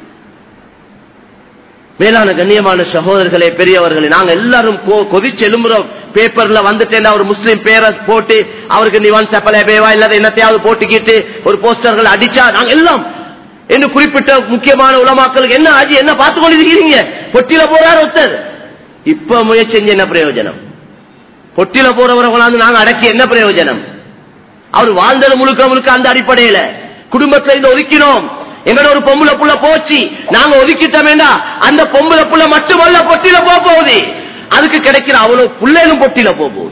மேலான கண்ணியமான சகோதரர்களே பெரியவர்களே நாங்க எல்லாரும் கொ- கொதிச்சு எழும்புறோம் பேப்பர்ல வந்துட்டேன் ஒரு முஸ்லீம் பேரை போட்டு அவருக்கு நிவான் செப்பலே பேவா இல்லாத என்னத்தையாவது போட்டுக்கிட்டு ஒரு போஸ்டர்கள் அடிச்சா நாங்க எல்லாம் என்று குறிப்பிட்ட முக்கியமான உலமாக்களுக்கு என்ன ஆஜி என்ன பார்த்து கொண்டிருக்கிறீங்க பொட்டில போறார் ஒருத்தர் இப்ப முயற்சி செஞ்சு என்ன பிரயோஜனம் பொட்டில போறவரை கொண்டாந்து நாங்க அடக்கி என்ன பிரயோஜனம் அவர் வாழ்ந்தது முழுக்க முழுக்க அந்த அடிப்படையில குடும்பத்துல இருந்து ஒதுக்கினோம் எங்கட ஒரு பொம்பளை புள்ள போச்சு நாங்க ஒதுக்கிட்டோம் வேண்டாம் அந்த பொம்பளை புள்ள மட்டுமல்ல பொட்டில போக போகுது அதுக்கு கிடைக்கிற அவ்வளவு புள்ளைகளும் பொட்டில போக போகுது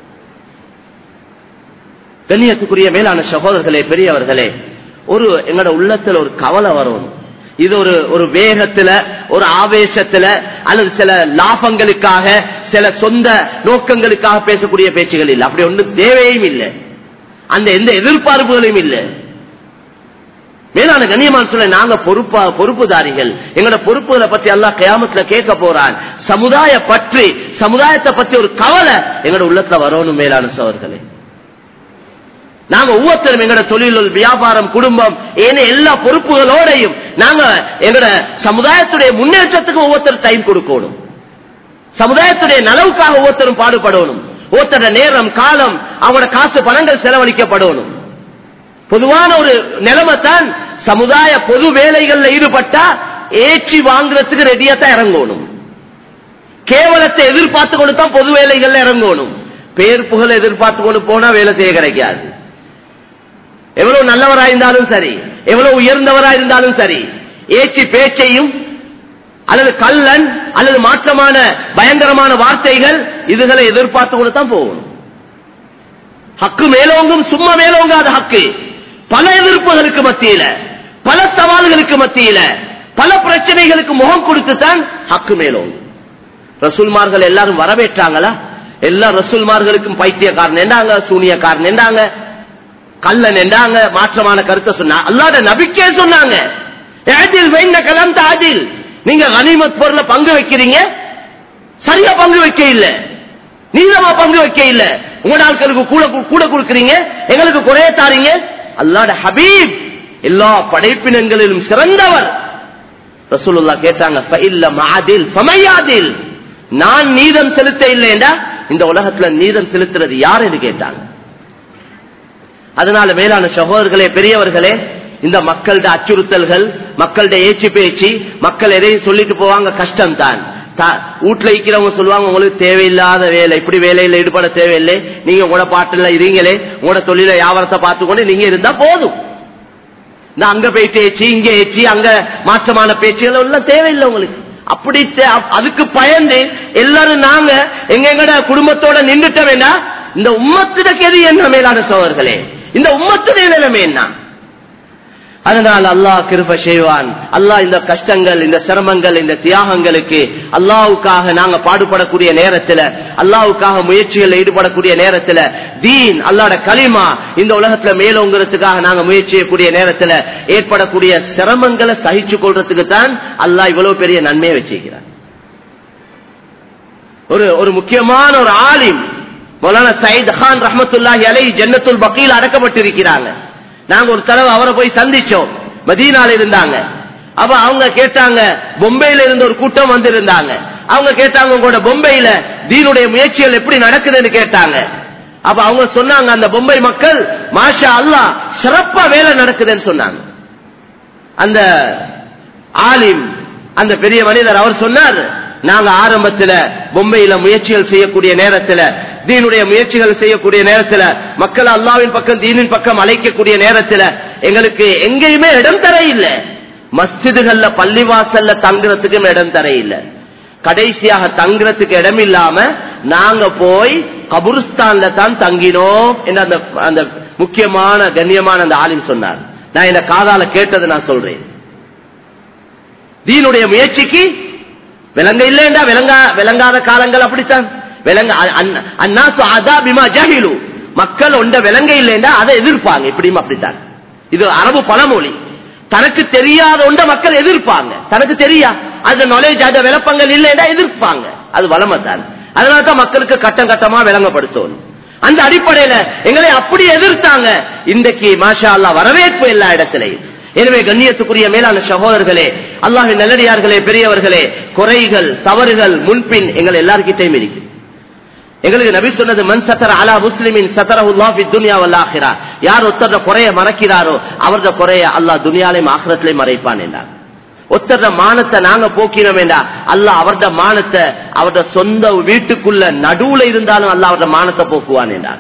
கண்ணியத்துக்குரிய மேலான சகோதரர்களே பெரியவர்களே ஒரு எங்கட உள்ளத்துல ஒரு கவலை வரணும் இது ஒரு ஒரு வேகத்துல ஒரு ஆவேசத்துல அல்லது சில லாபங்களுக்காக சில சொந்த நோக்கங்களுக்காக பேசக்கூடிய பேச்சுகள் இல்லை அப்படி ஒன்றும் தேவையும் இல்லை அந்த எந்த எதிர்பார்ப்புகளும் இல்லை மேலான கண்ணியமான சொல்ல நாங்க பொறுப்பா பொறுப்புதாரிகள் எங்களோட பொறுப்புகளை பற்றி எல்லாம் கயாமத்துல கேட்க போறான் சமுதாய பற்றி சமுதாயத்தை பற்றி ஒரு கவலை எங்களோட உள்ளத்துல வரணும் மேலான சோர்களே நாங்க ஒவ்வொருத்தரும் எங்களோட தொழில் வியாபாரம் குடும்பம் ஏன எல்லா பொறுப்புகளோடையும் நாங்க எங்களோட சமுதாயத்துடைய முன்னேற்றத்துக்கு ஒவ்வொருத்தரும் டைம் கொடுக்கணும் சமுதாயத்துடைய நலவுக்காக ஒவ்வொருத்தரும் பாடுபடணும் ஒருத்தர நேரம் காலம் அவங்களோட காசு பணங்கள் செலவழிக்கப்படணும் பொதுவான ஒரு நிலைமை தான் சமுதாய பொது வேலைகள்ல ஈடுபட்டா ஏற்றி வாங்குறதுக்கு ரெடியா தான் இறங்கணும் கேவலத்தை எதிர்பார்த்து கொண்டு தான் பொது வேலைகள்ல இறங்கணும் பேர் புகழ் எதிர்பார்த்து கொண்டு போனா வேலை செய்ய கிடைக்காது எவ்வளவு நல்லவரா இருந்தாலும் சரி எவ்வளவு உயர்ந்தவரா இருந்தாலும் சரி ஏச்சி பேச்சையும் அல்லது கல்லன் அல்லது மாற்றமான பயங்கரமான வார்த்தைகள் இதுகளை எதிர்பார்த்து கொண்டு தான் போகணும் ஹக்கு மேலோங்கும் சும்மா மேலோங்காத ஹக்கு பல எதிர்ப்புகளுக்கு மத்தியில பல சவால்களுக்கு மத்தியில பல பிரச்சனைகளுக்கு முகம் கொடுத்து தான் ஹக்கு மேலோங்கும் ரசூல்மார்கள் எல்லாரும் வரவேற்றாங்களா எல்லா ரசூல்மார்களுக்கும் பைத்தியக்காரன் என்றாங்க சூனியக்காரன் என்றாங்க கல்லன் என்றாங்க மாற்றமான கருத்தை சொன்னா அல்லாட நபிக்கே சொன்னாங்க ஆதில் வைந்த கலந்த ஆதில் நீங்க கனிமத் பொருளை பங்கு வைக்கிறீங்க சரியா பங்கு வைக்க இல்ல நீளமா பங்கு வைக்க இல்ல உங்க ஆட்களுக்கு கூட கூட கொடுக்கறீங்க எங்களுக்கு குறைய தாரீங்க அல்லாட ஹபீப் எல்லா படைப்பினங்களிலும் சிறந்தவர் ரசூலுல்லா கேட்டாங்க "ஃபஇல்ல மஅதில் ஃபமையாதில்." நான் நீதம் செலுத்த இல்லைண்டா இந்த உலகத்துல நீதம் செலுத்துறது யாருன்னு கேட்டாங்க அதனால மேலான சகோதரர்களே பெரியவர்களே இந்த மக்கள்ட அச்சுறுத்தல்கள் மக்கள்ட ஏச்சு பேச்சு மக்கள் எதையும் சொல்லிட்டு போவாங்க கஷ்டம் தான் வீட்டுல இருக்கிறவங்க சொல்லுவாங்க உங்களுக்கு தேவையில்லாத வேலை இப்படி வேலையில ஈடுபட தேவையில்லை நீங்க உங்களோட பாட்டுல இருங்களே உங்களோட தொழில வியாபாரத்தை பார்த்துக்கொண்டு நீங்க இருந்தா போதும் நான் அங்க போயிட்டு ஏச்சு இங்க ஏச்சு அங்க மாற்றமான பேச்சுகள் எல்லாம் தேவையில்லை உங்களுக்கு அப்படி தே- அதுக்கு பயந்து எல்லாரும் நாங்க எங்க எங்கட குடும்பத்தோட நின்றுட்ட வேண்டாம் இந்த உம்மத்திட கெதி என்ன மேலான சோழர்களே இந்த உம்மத்துடைய நிலைமை என்ன அதனால் அல்லாஹ் கிருப செய்வான் அல்லாஹ் இந்த கஷ்டங்கள் இந்த சிரமங்கள் இந்த தியாகங்களுக்கு அல்லாவுக்காக நாங்க பாடுபடக்கூடிய நேரத்துல அல்லாவுக்காக முயற்சிகளில் ஈடுபடக்கூடிய நேரத்துல தீன் அல்லாட களிமா இந்த உலகத்துல மேலோங்கிறதுக்காக நாங்க முயற்சி செய்யக்கூடிய நேரத்துல ஏற்படக்கூடிய சிரமங்களை சகிச்சு கொள்றதுக்கு தான் அல்லாஹ் இவ்வளவு பெரிய நன்மையை வச்சிருக்கிறார் ஒரு ஒரு முக்கியமான ஒரு ஆலிம் மௌலானா சயித் கான் ரஹமத்துல்லாஹி அலை ஜன்னத்துல் பக்கீல் அடக்கப்பட்டிருக்கிறாங்க நாங்க ஒரு தடவை அவரை போய் சந்திச்சோம் மதீனால இருந்தாங்க அப்ப அவங்க கேட்டாங்க பொம்பையில இருந்த ஒரு கூட்டம் வந்திருந்தாங்க அவங்க கேட்டாங்க உங்களோட பொம்பையில தீனுடைய முயற்சிகள் எப்படி நடக்குதுன்னு கேட்டாங்க அப்ப அவங்க சொன்னாங்க அந்த பொம்பை மக்கள் மாஷா அல்லாஹ் சிறப்பா வேலை நடக்குதுன்னு சொன்னாங்க அந்த ஆலிம் அந்த பெரிய மனிதர் அவர் சொன்னார் நாங்க ஆரம்பத்துல பொம்பையில முயற்சிகள் செய்யக்கூடிய நேரத்துல தீனுடைய முயற்சிகள் செய்யக்கூடிய நேரத்துல மக்கள் அல்லாவின் பக்கம் தீனின் பக்கம் அழைக்கக்கூடிய நேரத்துல எங்களுக்கு எங்கேயுமே இடம் தர இல்லை மஸ்ஜிதுகள்ல பள்ளிவாசல்ல தங்குறதுக்கும் இடம் தர இல்லை கடைசியாக தங்குறதுக்கு இடம் இல்லாம நாங்க போய் கபுருஸ்தான்ல தான் தங்கினோம் என்று அந்த அந்த முக்கியமான கண்ணியமான அந்த ஆலிம் சொன்னார் நான் இந்த காதால கேட்டதை நான் சொல்றேன் தீனுடைய முயற்சிக்கு விளங்க இல்லைண்டா விளங்கா விளங்காத காலங்கள் அப்படித்தான் விளங்க அந்நாசு அதா பிமா ஜஹிலு மக்கள் ஒண்ட விளங்க இல்லைண்டா அதை எதிர்ப்பாங்க இப்படியும் அப்படித்தான் இது அரபு பழமொழி தனக்கு தெரியாத ஒன்ற மக்கள் எதிர்ப்பாங்க தனக்கு தெரியா அந்த நாலேஜ் அந்த விளப்பங்கள் இல்லைன்னா எதிர்ப்பாங்க அது வளமத்தான் அதனால தான் மக்களுக்கு கட்டம் கட்டமா விளங்கப்படுத்தணும் அந்த அடிப்படையில எங்களை அப்படி எதிர்த்தாங்க இன்றைக்கு மாஷா அல்லா வரவேற்பு எல்லா இடத்திலையும் எனவே கண்ணியத்துக்குரிய மேலான சகோதரர்களே அல்லாஹின் நல்லடியார்களே பெரியவர்களே குறைகள் தவறுகள் முன்பின் எங்கள் எல்லாருக்கிட்டையும் இருக்கு எங்களுக்கு நபி சொன்னது மன் சத்தர அலா முஸ்லிமின் சத்தரஹுல்லாஹி துன்யா வல் ஆখিরা யார் ஒத்தர குறைய மறக்கிறாரோ அவரது குறைய அல்லாஹ் துனியாலையும் ஆখিরাத்திலையும் மறைப்பான் என்றார் ஒத்தர மானத்தை நாங்க போக்கினோம் என்றா அல்லாஹ் அவரது மானத்தை அவரது சொந்த வீட்டுக்குள்ள நடுவுல இருந்தாலும் அல்லாஹ் அவரது மானத்தை போக்குவான் என்றார்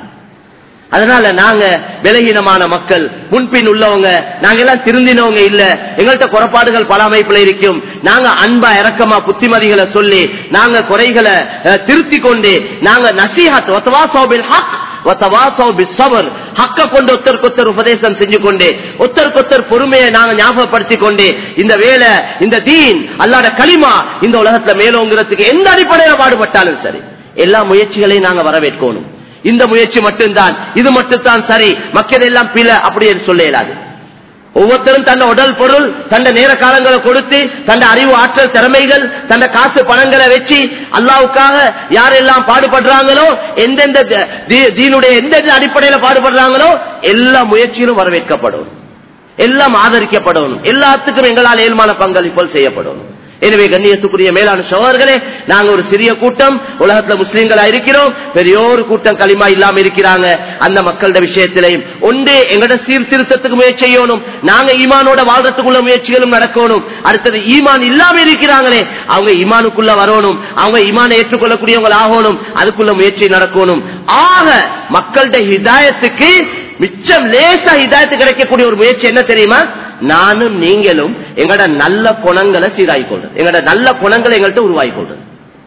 அதனால நாங்க விலகினமான மக்கள் முன்பின் உள்ளவங்க நாங்க எல்லாம் திருந்தினவங்க இல்ல எங்கள்கிட்ட குறைபாடுகள் பல அமைப்புல இருக்கும் நாங்க அன்பா இறக்கமா புத்திமதிகளை சொல்லி நாங்க குறைகளை அஹ், திருத்தி கொண்டு நாங்க நசீஹத் வத்தவாசோபில் ஹக் வத்தவாசோ பிஸ்ஸபர் ஹக்க கொண்டு ஒருத்தருக்கு ஒருத்தர் உபதேசம் செஞ்சு கொண்டு ஒருத்தருக்கு ஒருத்தர் பொறுமையை நாங்க ஞாபகப்படுத்திக் கொண்டு இந்த வேலை இந்த தீன் அல்லாட களிமா இந்த உலகத்துல மேலோங்கிறதுக்கு எந்த அடிப்படையில பாடுபட்டாலும் சரி எல்லா முயற்சிகளையும் நாங்க வரவேற்கணும் இந்த முயற்சி மட்டும்தான் இது மட்டும்தான் சரி மக்கள் எல்லாம் பில அப்படி என்று சொல்ல இயலாது ஒவ்வொருத்தரும் தன்னை உடல் பொருள் தன்னை நேர காலங்களை கொடுத்து தன்னை அறிவு ஆற்றல் திறமைகள் தன்னை காசு பணங்களை வச்சு அல்லாவுக்காக யாரெல்லாம் பாடுபடுறாங்களோ எந்தெந்த த- தீ- தீனுடைய எந்தெந்த அடிப்படையில பாடுபடுறாங்களோ எல்லா முயற்சியிலும் வரவேற்கப்படும் எல்லாம் ஆதரிக்கப்படணும் எல்லாத்துக்கும் எங்களால் ஏழ்மான பங்களிப்புகள் செய்யப்படணும் எனவே கண்ணியத்துக்குரிய மேலான சோழர்களே நாங்க ஒரு சிறிய கூட்டம் உலகத்துல முஸ்லீம்களா இருக்கிறோம் பெரியோரு கூட்டம் களிமா இல்லாம இருக்கிறாங்க அந்த மக்களோட விஷயத்திலையும் ஒன்றே எங்கட சீர்திருத்தத்துக்கு முயற்சி செய்யணும் நாங்க ஈமானோட வாழ்றதுக்குள்ள முயற்சிகளும் நடக்கணும் அடுத்தது ஈமான் இல்லாம இருக்கிறாங்களே அவங்க ஈமானுக்குள்ள வரணும் அவங்க ஈமானை ஏற்றுக்கொள்ளக்கூடியவங்க ஆகணும் அதுக்குள்ள முயற்சி நடக்கணும் ஆக மக்கள்கிட்ட ஹிதாயத்துக்கு மிச்சம் லேசா ஹிதாயத்து கிடைக்கக்கூடிய ஒரு முயற்சி என்ன தெரியுமா நானும் நீங்களும் எங்கட நல்ல குணங்களை சீராய்க்கொள்றது எங்கட நல்ல குணங்களை எங்கள்கிட்ட உருவாக்கிக்கொள்றது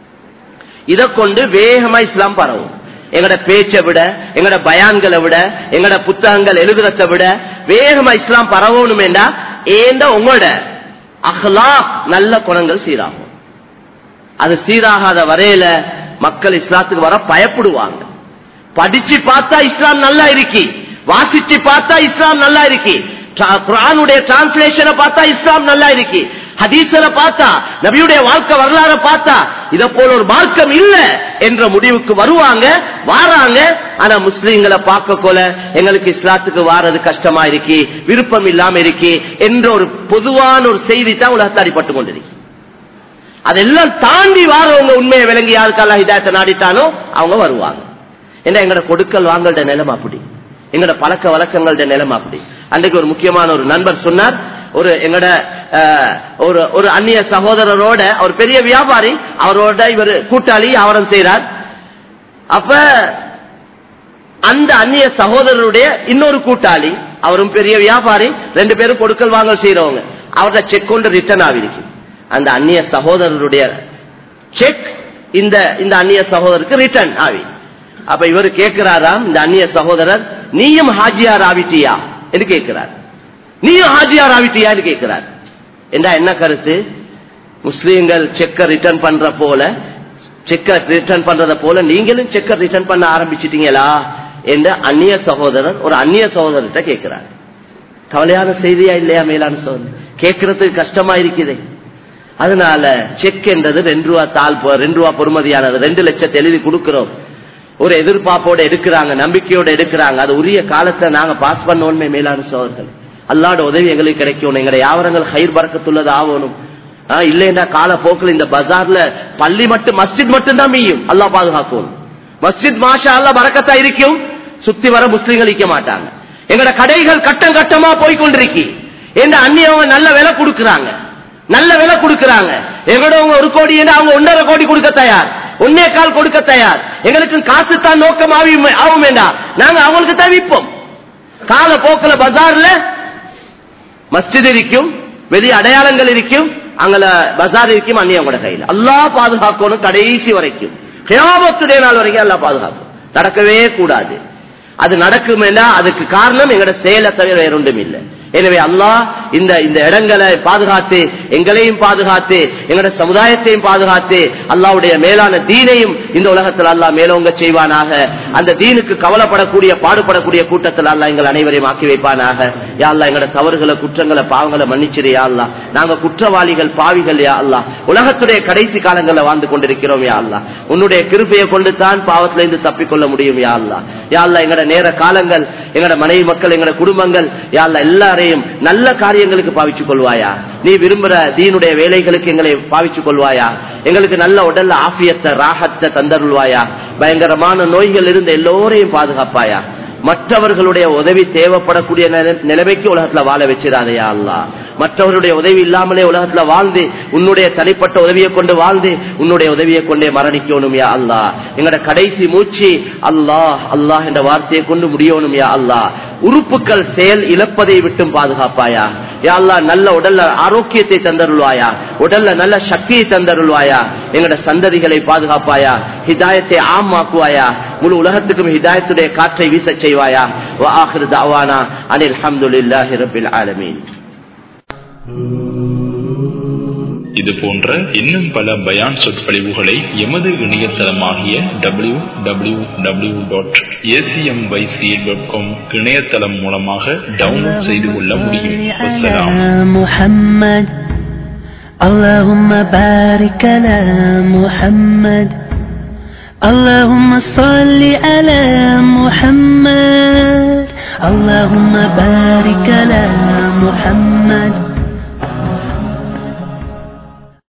இதை கொண்டு வேகமா இஸ்லாம் பரவும் எங்கட பேச்சை விட எங்கட பயான்களை விட எங்கட புத்தகங்கள் எழுதுறதை விட வேகமா இஸ்லாம் பரவணும் என்றா ஏண்ட உங்களோட அஹ்லா நல்ல குணங்கள் சீராகும் அது சீராகாத வரையில மக்கள் இஸ்லாத்துக்கு வர பயப்படுவாங்க படிச்சு பார்த்தா இஸ்லாம் நல்லா இருக்கி வாசிச்சு பார்த்தா இஸ்லாம் நல்லா இருக்கி tra- குர்ஆனுடைய டிரான்ஸ்லேஷனை பார்த்தா இஸ்லாம் நல்லா இருக்கி ஹதீஸல பார்த்தா நபியுடைய வாழ்க்கை வரலாறு பார்த்தா இத போல ஒரு மார்க்கம் இல்ல என்ற முடிவுக்கு வருவாங்க வாராங்க ஆனா முஸ்லீம்களை பார்க்க போல எங்களுக்கு இஸ்லாத்துக்கு வாரது கஷ்டமா இருக்கி விருப்பம் இல்லாம இருக்கி என்ற ஒரு பொதுவான ஒரு செய்தி தான் உலகத்தை அடிபட்டு கொண்டிருக்கு அதெல்லாம் தாண்டி வாரவங்க உண்மையை விளங்கி யாருக்கெல்லாம் ஹிதாயத்தை நாடிட்டானோ அவங்க வருவாங்க ஏன்னா எங்கட கொடுக்கல் வாங்கல்ட நிலைமை அப்படி எங்கட பழக்க வழக்கங்கள்ட நிலைமை அப்படி அன்றைக்கு ஒரு முக்கியமான ஒரு நண்பர் சொன்னார் ஒரு எங்கட அஹ், ஒரு ஒரு அந்நிய சகோதரரோட அவர் பெரிய வியாபாரி அவரோட இவர் கூட்டாளி அவரம் செய்றார் அப்ப அந்த அந்நிய சகோதரருடைய இன்னொரு கூட்டாளி அவரும் பெரிய வியாபாரி ரெண்டு பேரும் கொடுக்கல் வாங்கல் செய்யறவங்க அவர்கிட்ட செக் கொண்டு ரிட்டர்ன் ஆகிருக்கு அந்த அந்நிய சகோதரருடைய செக் இந்த இந்த அந்நிய சகோதரருக்கு ரிட்டர்ன் ஆவி அப்ப இவர் கேட்கிறாராம் இந்த அந்நிய சகோதரர் நீயும் ஹாஜியார் ஆவிட்டியா என்று கேட்கிறார் நீயும் ஹாஜியார் ஆவிட்டியான்னு கேட்கிறார் என்றா என்ன கருத்து முஸ்லீம்கள் செக்க ரிட்டர்ன் பண்ற போல செக்க ரிட்டர்ன் பண்றத போல நீங்களும் செக்க ரிட்டர்ன் பண்ண ஆரம்பிச்சிட்டீங்களா என்று அந்நிய சகோதரர் ஒரு அந்நிய சகோதரர்கிட்ட கேட்கிறார் கவலையான செய்தியா இல்லையா மேலான சோதனை கேட்கறதுக்கு கஷ்டமா இருக்குது அதனால செக் என்றது ரெண்டு ரூபா தாள் போ- ரெண்டு ரூபா பொறுமதியானது ரெண்டு லட்சத்தை எழுதி கொடுக்கிறோம் ஒரு எதிர்பார்ப்போட எடுக்கிறாங்க நம்பிக்கையோட எடுக்கிறாங்க அது உரிய காலத்தை நாங்க பாஸ் பண்ணோமே மேலான சோதர்கள் அல்லாட உதவி எங்களுக்கு கிடைக்கணும் எங்களுடைய யாவரங்கள் ஹைர் பறக்கத்துள்ளது ஆகணும் ஆஹ் இல்லைன்னா காலப்போக்கில் இந்த பஜார்ல பள்ளி மட்டும் மஸ்ஜித் மட்டும் தான் மீயும் அல்லாஹ் பாதுகாக்கணும் மஸ்ஜித் மாஷா அல்லா பறக்கத்தா இருக்கும் சுத்தி வர முஸ்லீம்கள் இருக்க மாட்டாங்க எங்கட கடைகள் கட்டம் கட்டமா போய் கொண்டிருக்கி எந்த அந்நியவங்க நல்ல விலை கொடுக்கறாங்க நல்ல விலை கொடுக்கறாங்க எங்களோட ஒரு கோடி அவங்க ஒன்றரை கோடி கொடுக்க தயார் ஒன்னே கால் கொடுக்க தயார் எங்களுக்கு காசு தான் நோக்கம் ஆகும் ஆகும் வேண்டாம் நாங்க அவங்களுக்கு தான் விற்போம் கால போக்குல பஜார்ல மஸ்ஜித் இருக்கும் வெளி அடையாளங்கள் இருக்கும் அங்கல பஜார் இருக்கும் அந்நியம் கூட கையில் அல்லாஹ் பாதுகாக்கணும் கடைசி வரைக்கும் கியாமத்துடைய நாள் வரைக்கும் அல்லாஹ் பாதுகாக்கும் நடக்கவே கூடாது அது நடக்கும் அதுக்கு காரணம் எங்களோட செயலை தவிர வேற ஒன்றும் இல்லை எனவே அல்லாஹ் இந்த இந்த இடங்களை பாதுகாத்து எங்களையும் பாதுகாத்து எங்களோட சமுதாயத்தையும் பாதுகாத்து அல்லாவுடைய மேலான தீனையும் இந்த உலகத்தில் அல்லாஹ் மேலோங்க செய்வானாக அந்த தீனுக்கு கவலைப்படக்கூடிய பாடுபடக்கூடிய கூட்டத்தில் அல்லாஹ் எங்கள் அனைவரையும் ஆக்கி வைப்பானாக யா அல்லாஹ் எங்களோட தவறுகளை குற்றங்களை பாவங்களை மன்னிச்சிரு யா அல்லாஹ் நாங்க குற்றவாளிகள் பாவிகள் யா அல்லாஹ் உலகத்துடைய கடைசி காலங்களில் வாழ்ந்து கொண்டிருக்கிறோம் யா அல்லாஹ் உன்னுடைய கிருப்பையை கொண்டு தான் பாவத்திலிருந்து தப்பிக்கொள்ள முடியும் யா அல்லாஹ் யா அல்லாஹ் எங்களோட நேர காலங்கள் எங்களோட மனைவி மக்கள் எங்களோட குடும்பங்கள் யா அல்லாஹ் எல்லாரையும் நல்ல காரியங்களுக்கு பாவிச்சுக் கொள்வாயா நீ விரும்புற தீனுடைய வேலைகளுக்கு எங்களை பாவிச்சுக் கொள்வாயா எங்களுக்கு நல்ல உடல்ல ஆபியத்தை ராகத்தை தந்தருள்வாயா பயங்கரமான நோய்கள் இருந்து எல்லோரையும் பாதுகாப்பாயா மற்றவர்களுடைய உதவி தேவைப்படக்கூடிய நிலை- நிலைமைக்கு உலகத்துல வாழ வச்சிடாதையா அல்லா மற்றவருடைய உதவி இல்லாமலே உலகத்துல வாழ்ந்து உன்னுடைய தனிப்பட்ட உதவியை கொண்டு வாழ்ந்து உன்னுடைய உதவியை கொண்டே மரணிக்கணும் யா அல்லா எங்களோட கடைசி மூச்சு அல்லாஹ் அல்லாஹ் என்ற வார்த்தையை கொண்டு முடியணும் யா அல்லாஹ் உறுப்புகள் செயல் இழப்பதை விட்டும் பாதுகாப்பாயா யா அல்லாஹ் நல்ல உடல்ல ஆரோக்கியத்தை தந்தருள்வாயா உடல்ல நல்ல சக்தியை தந்தருள்வாயா எங்களோட சந்ததிகளை பாதுகாப்பாயா ஹிதாயத்தை ஆமாக்குவாயா முழு உலகத்துக்கும் ஹிதாயத்துடைய காற்றை வீசச் செய்வாயா வா ஆஹிரு தஅவானா அனில் ஹம்துலில்லாஹி ரப்பில் ஆலமீன் இது போன்ற இன்னும் பல பயான் சொற்பொழிவுகளை எமது இணையதளமாகிய W W W dot ACMYC dot com இணையதளம் மூலமாக டவுன்லோட் செய்து கொள்ள முடியும் வசலாம் محمد اللهم بارك على محمد اللهم صل على محمد اللهم بارك على محمد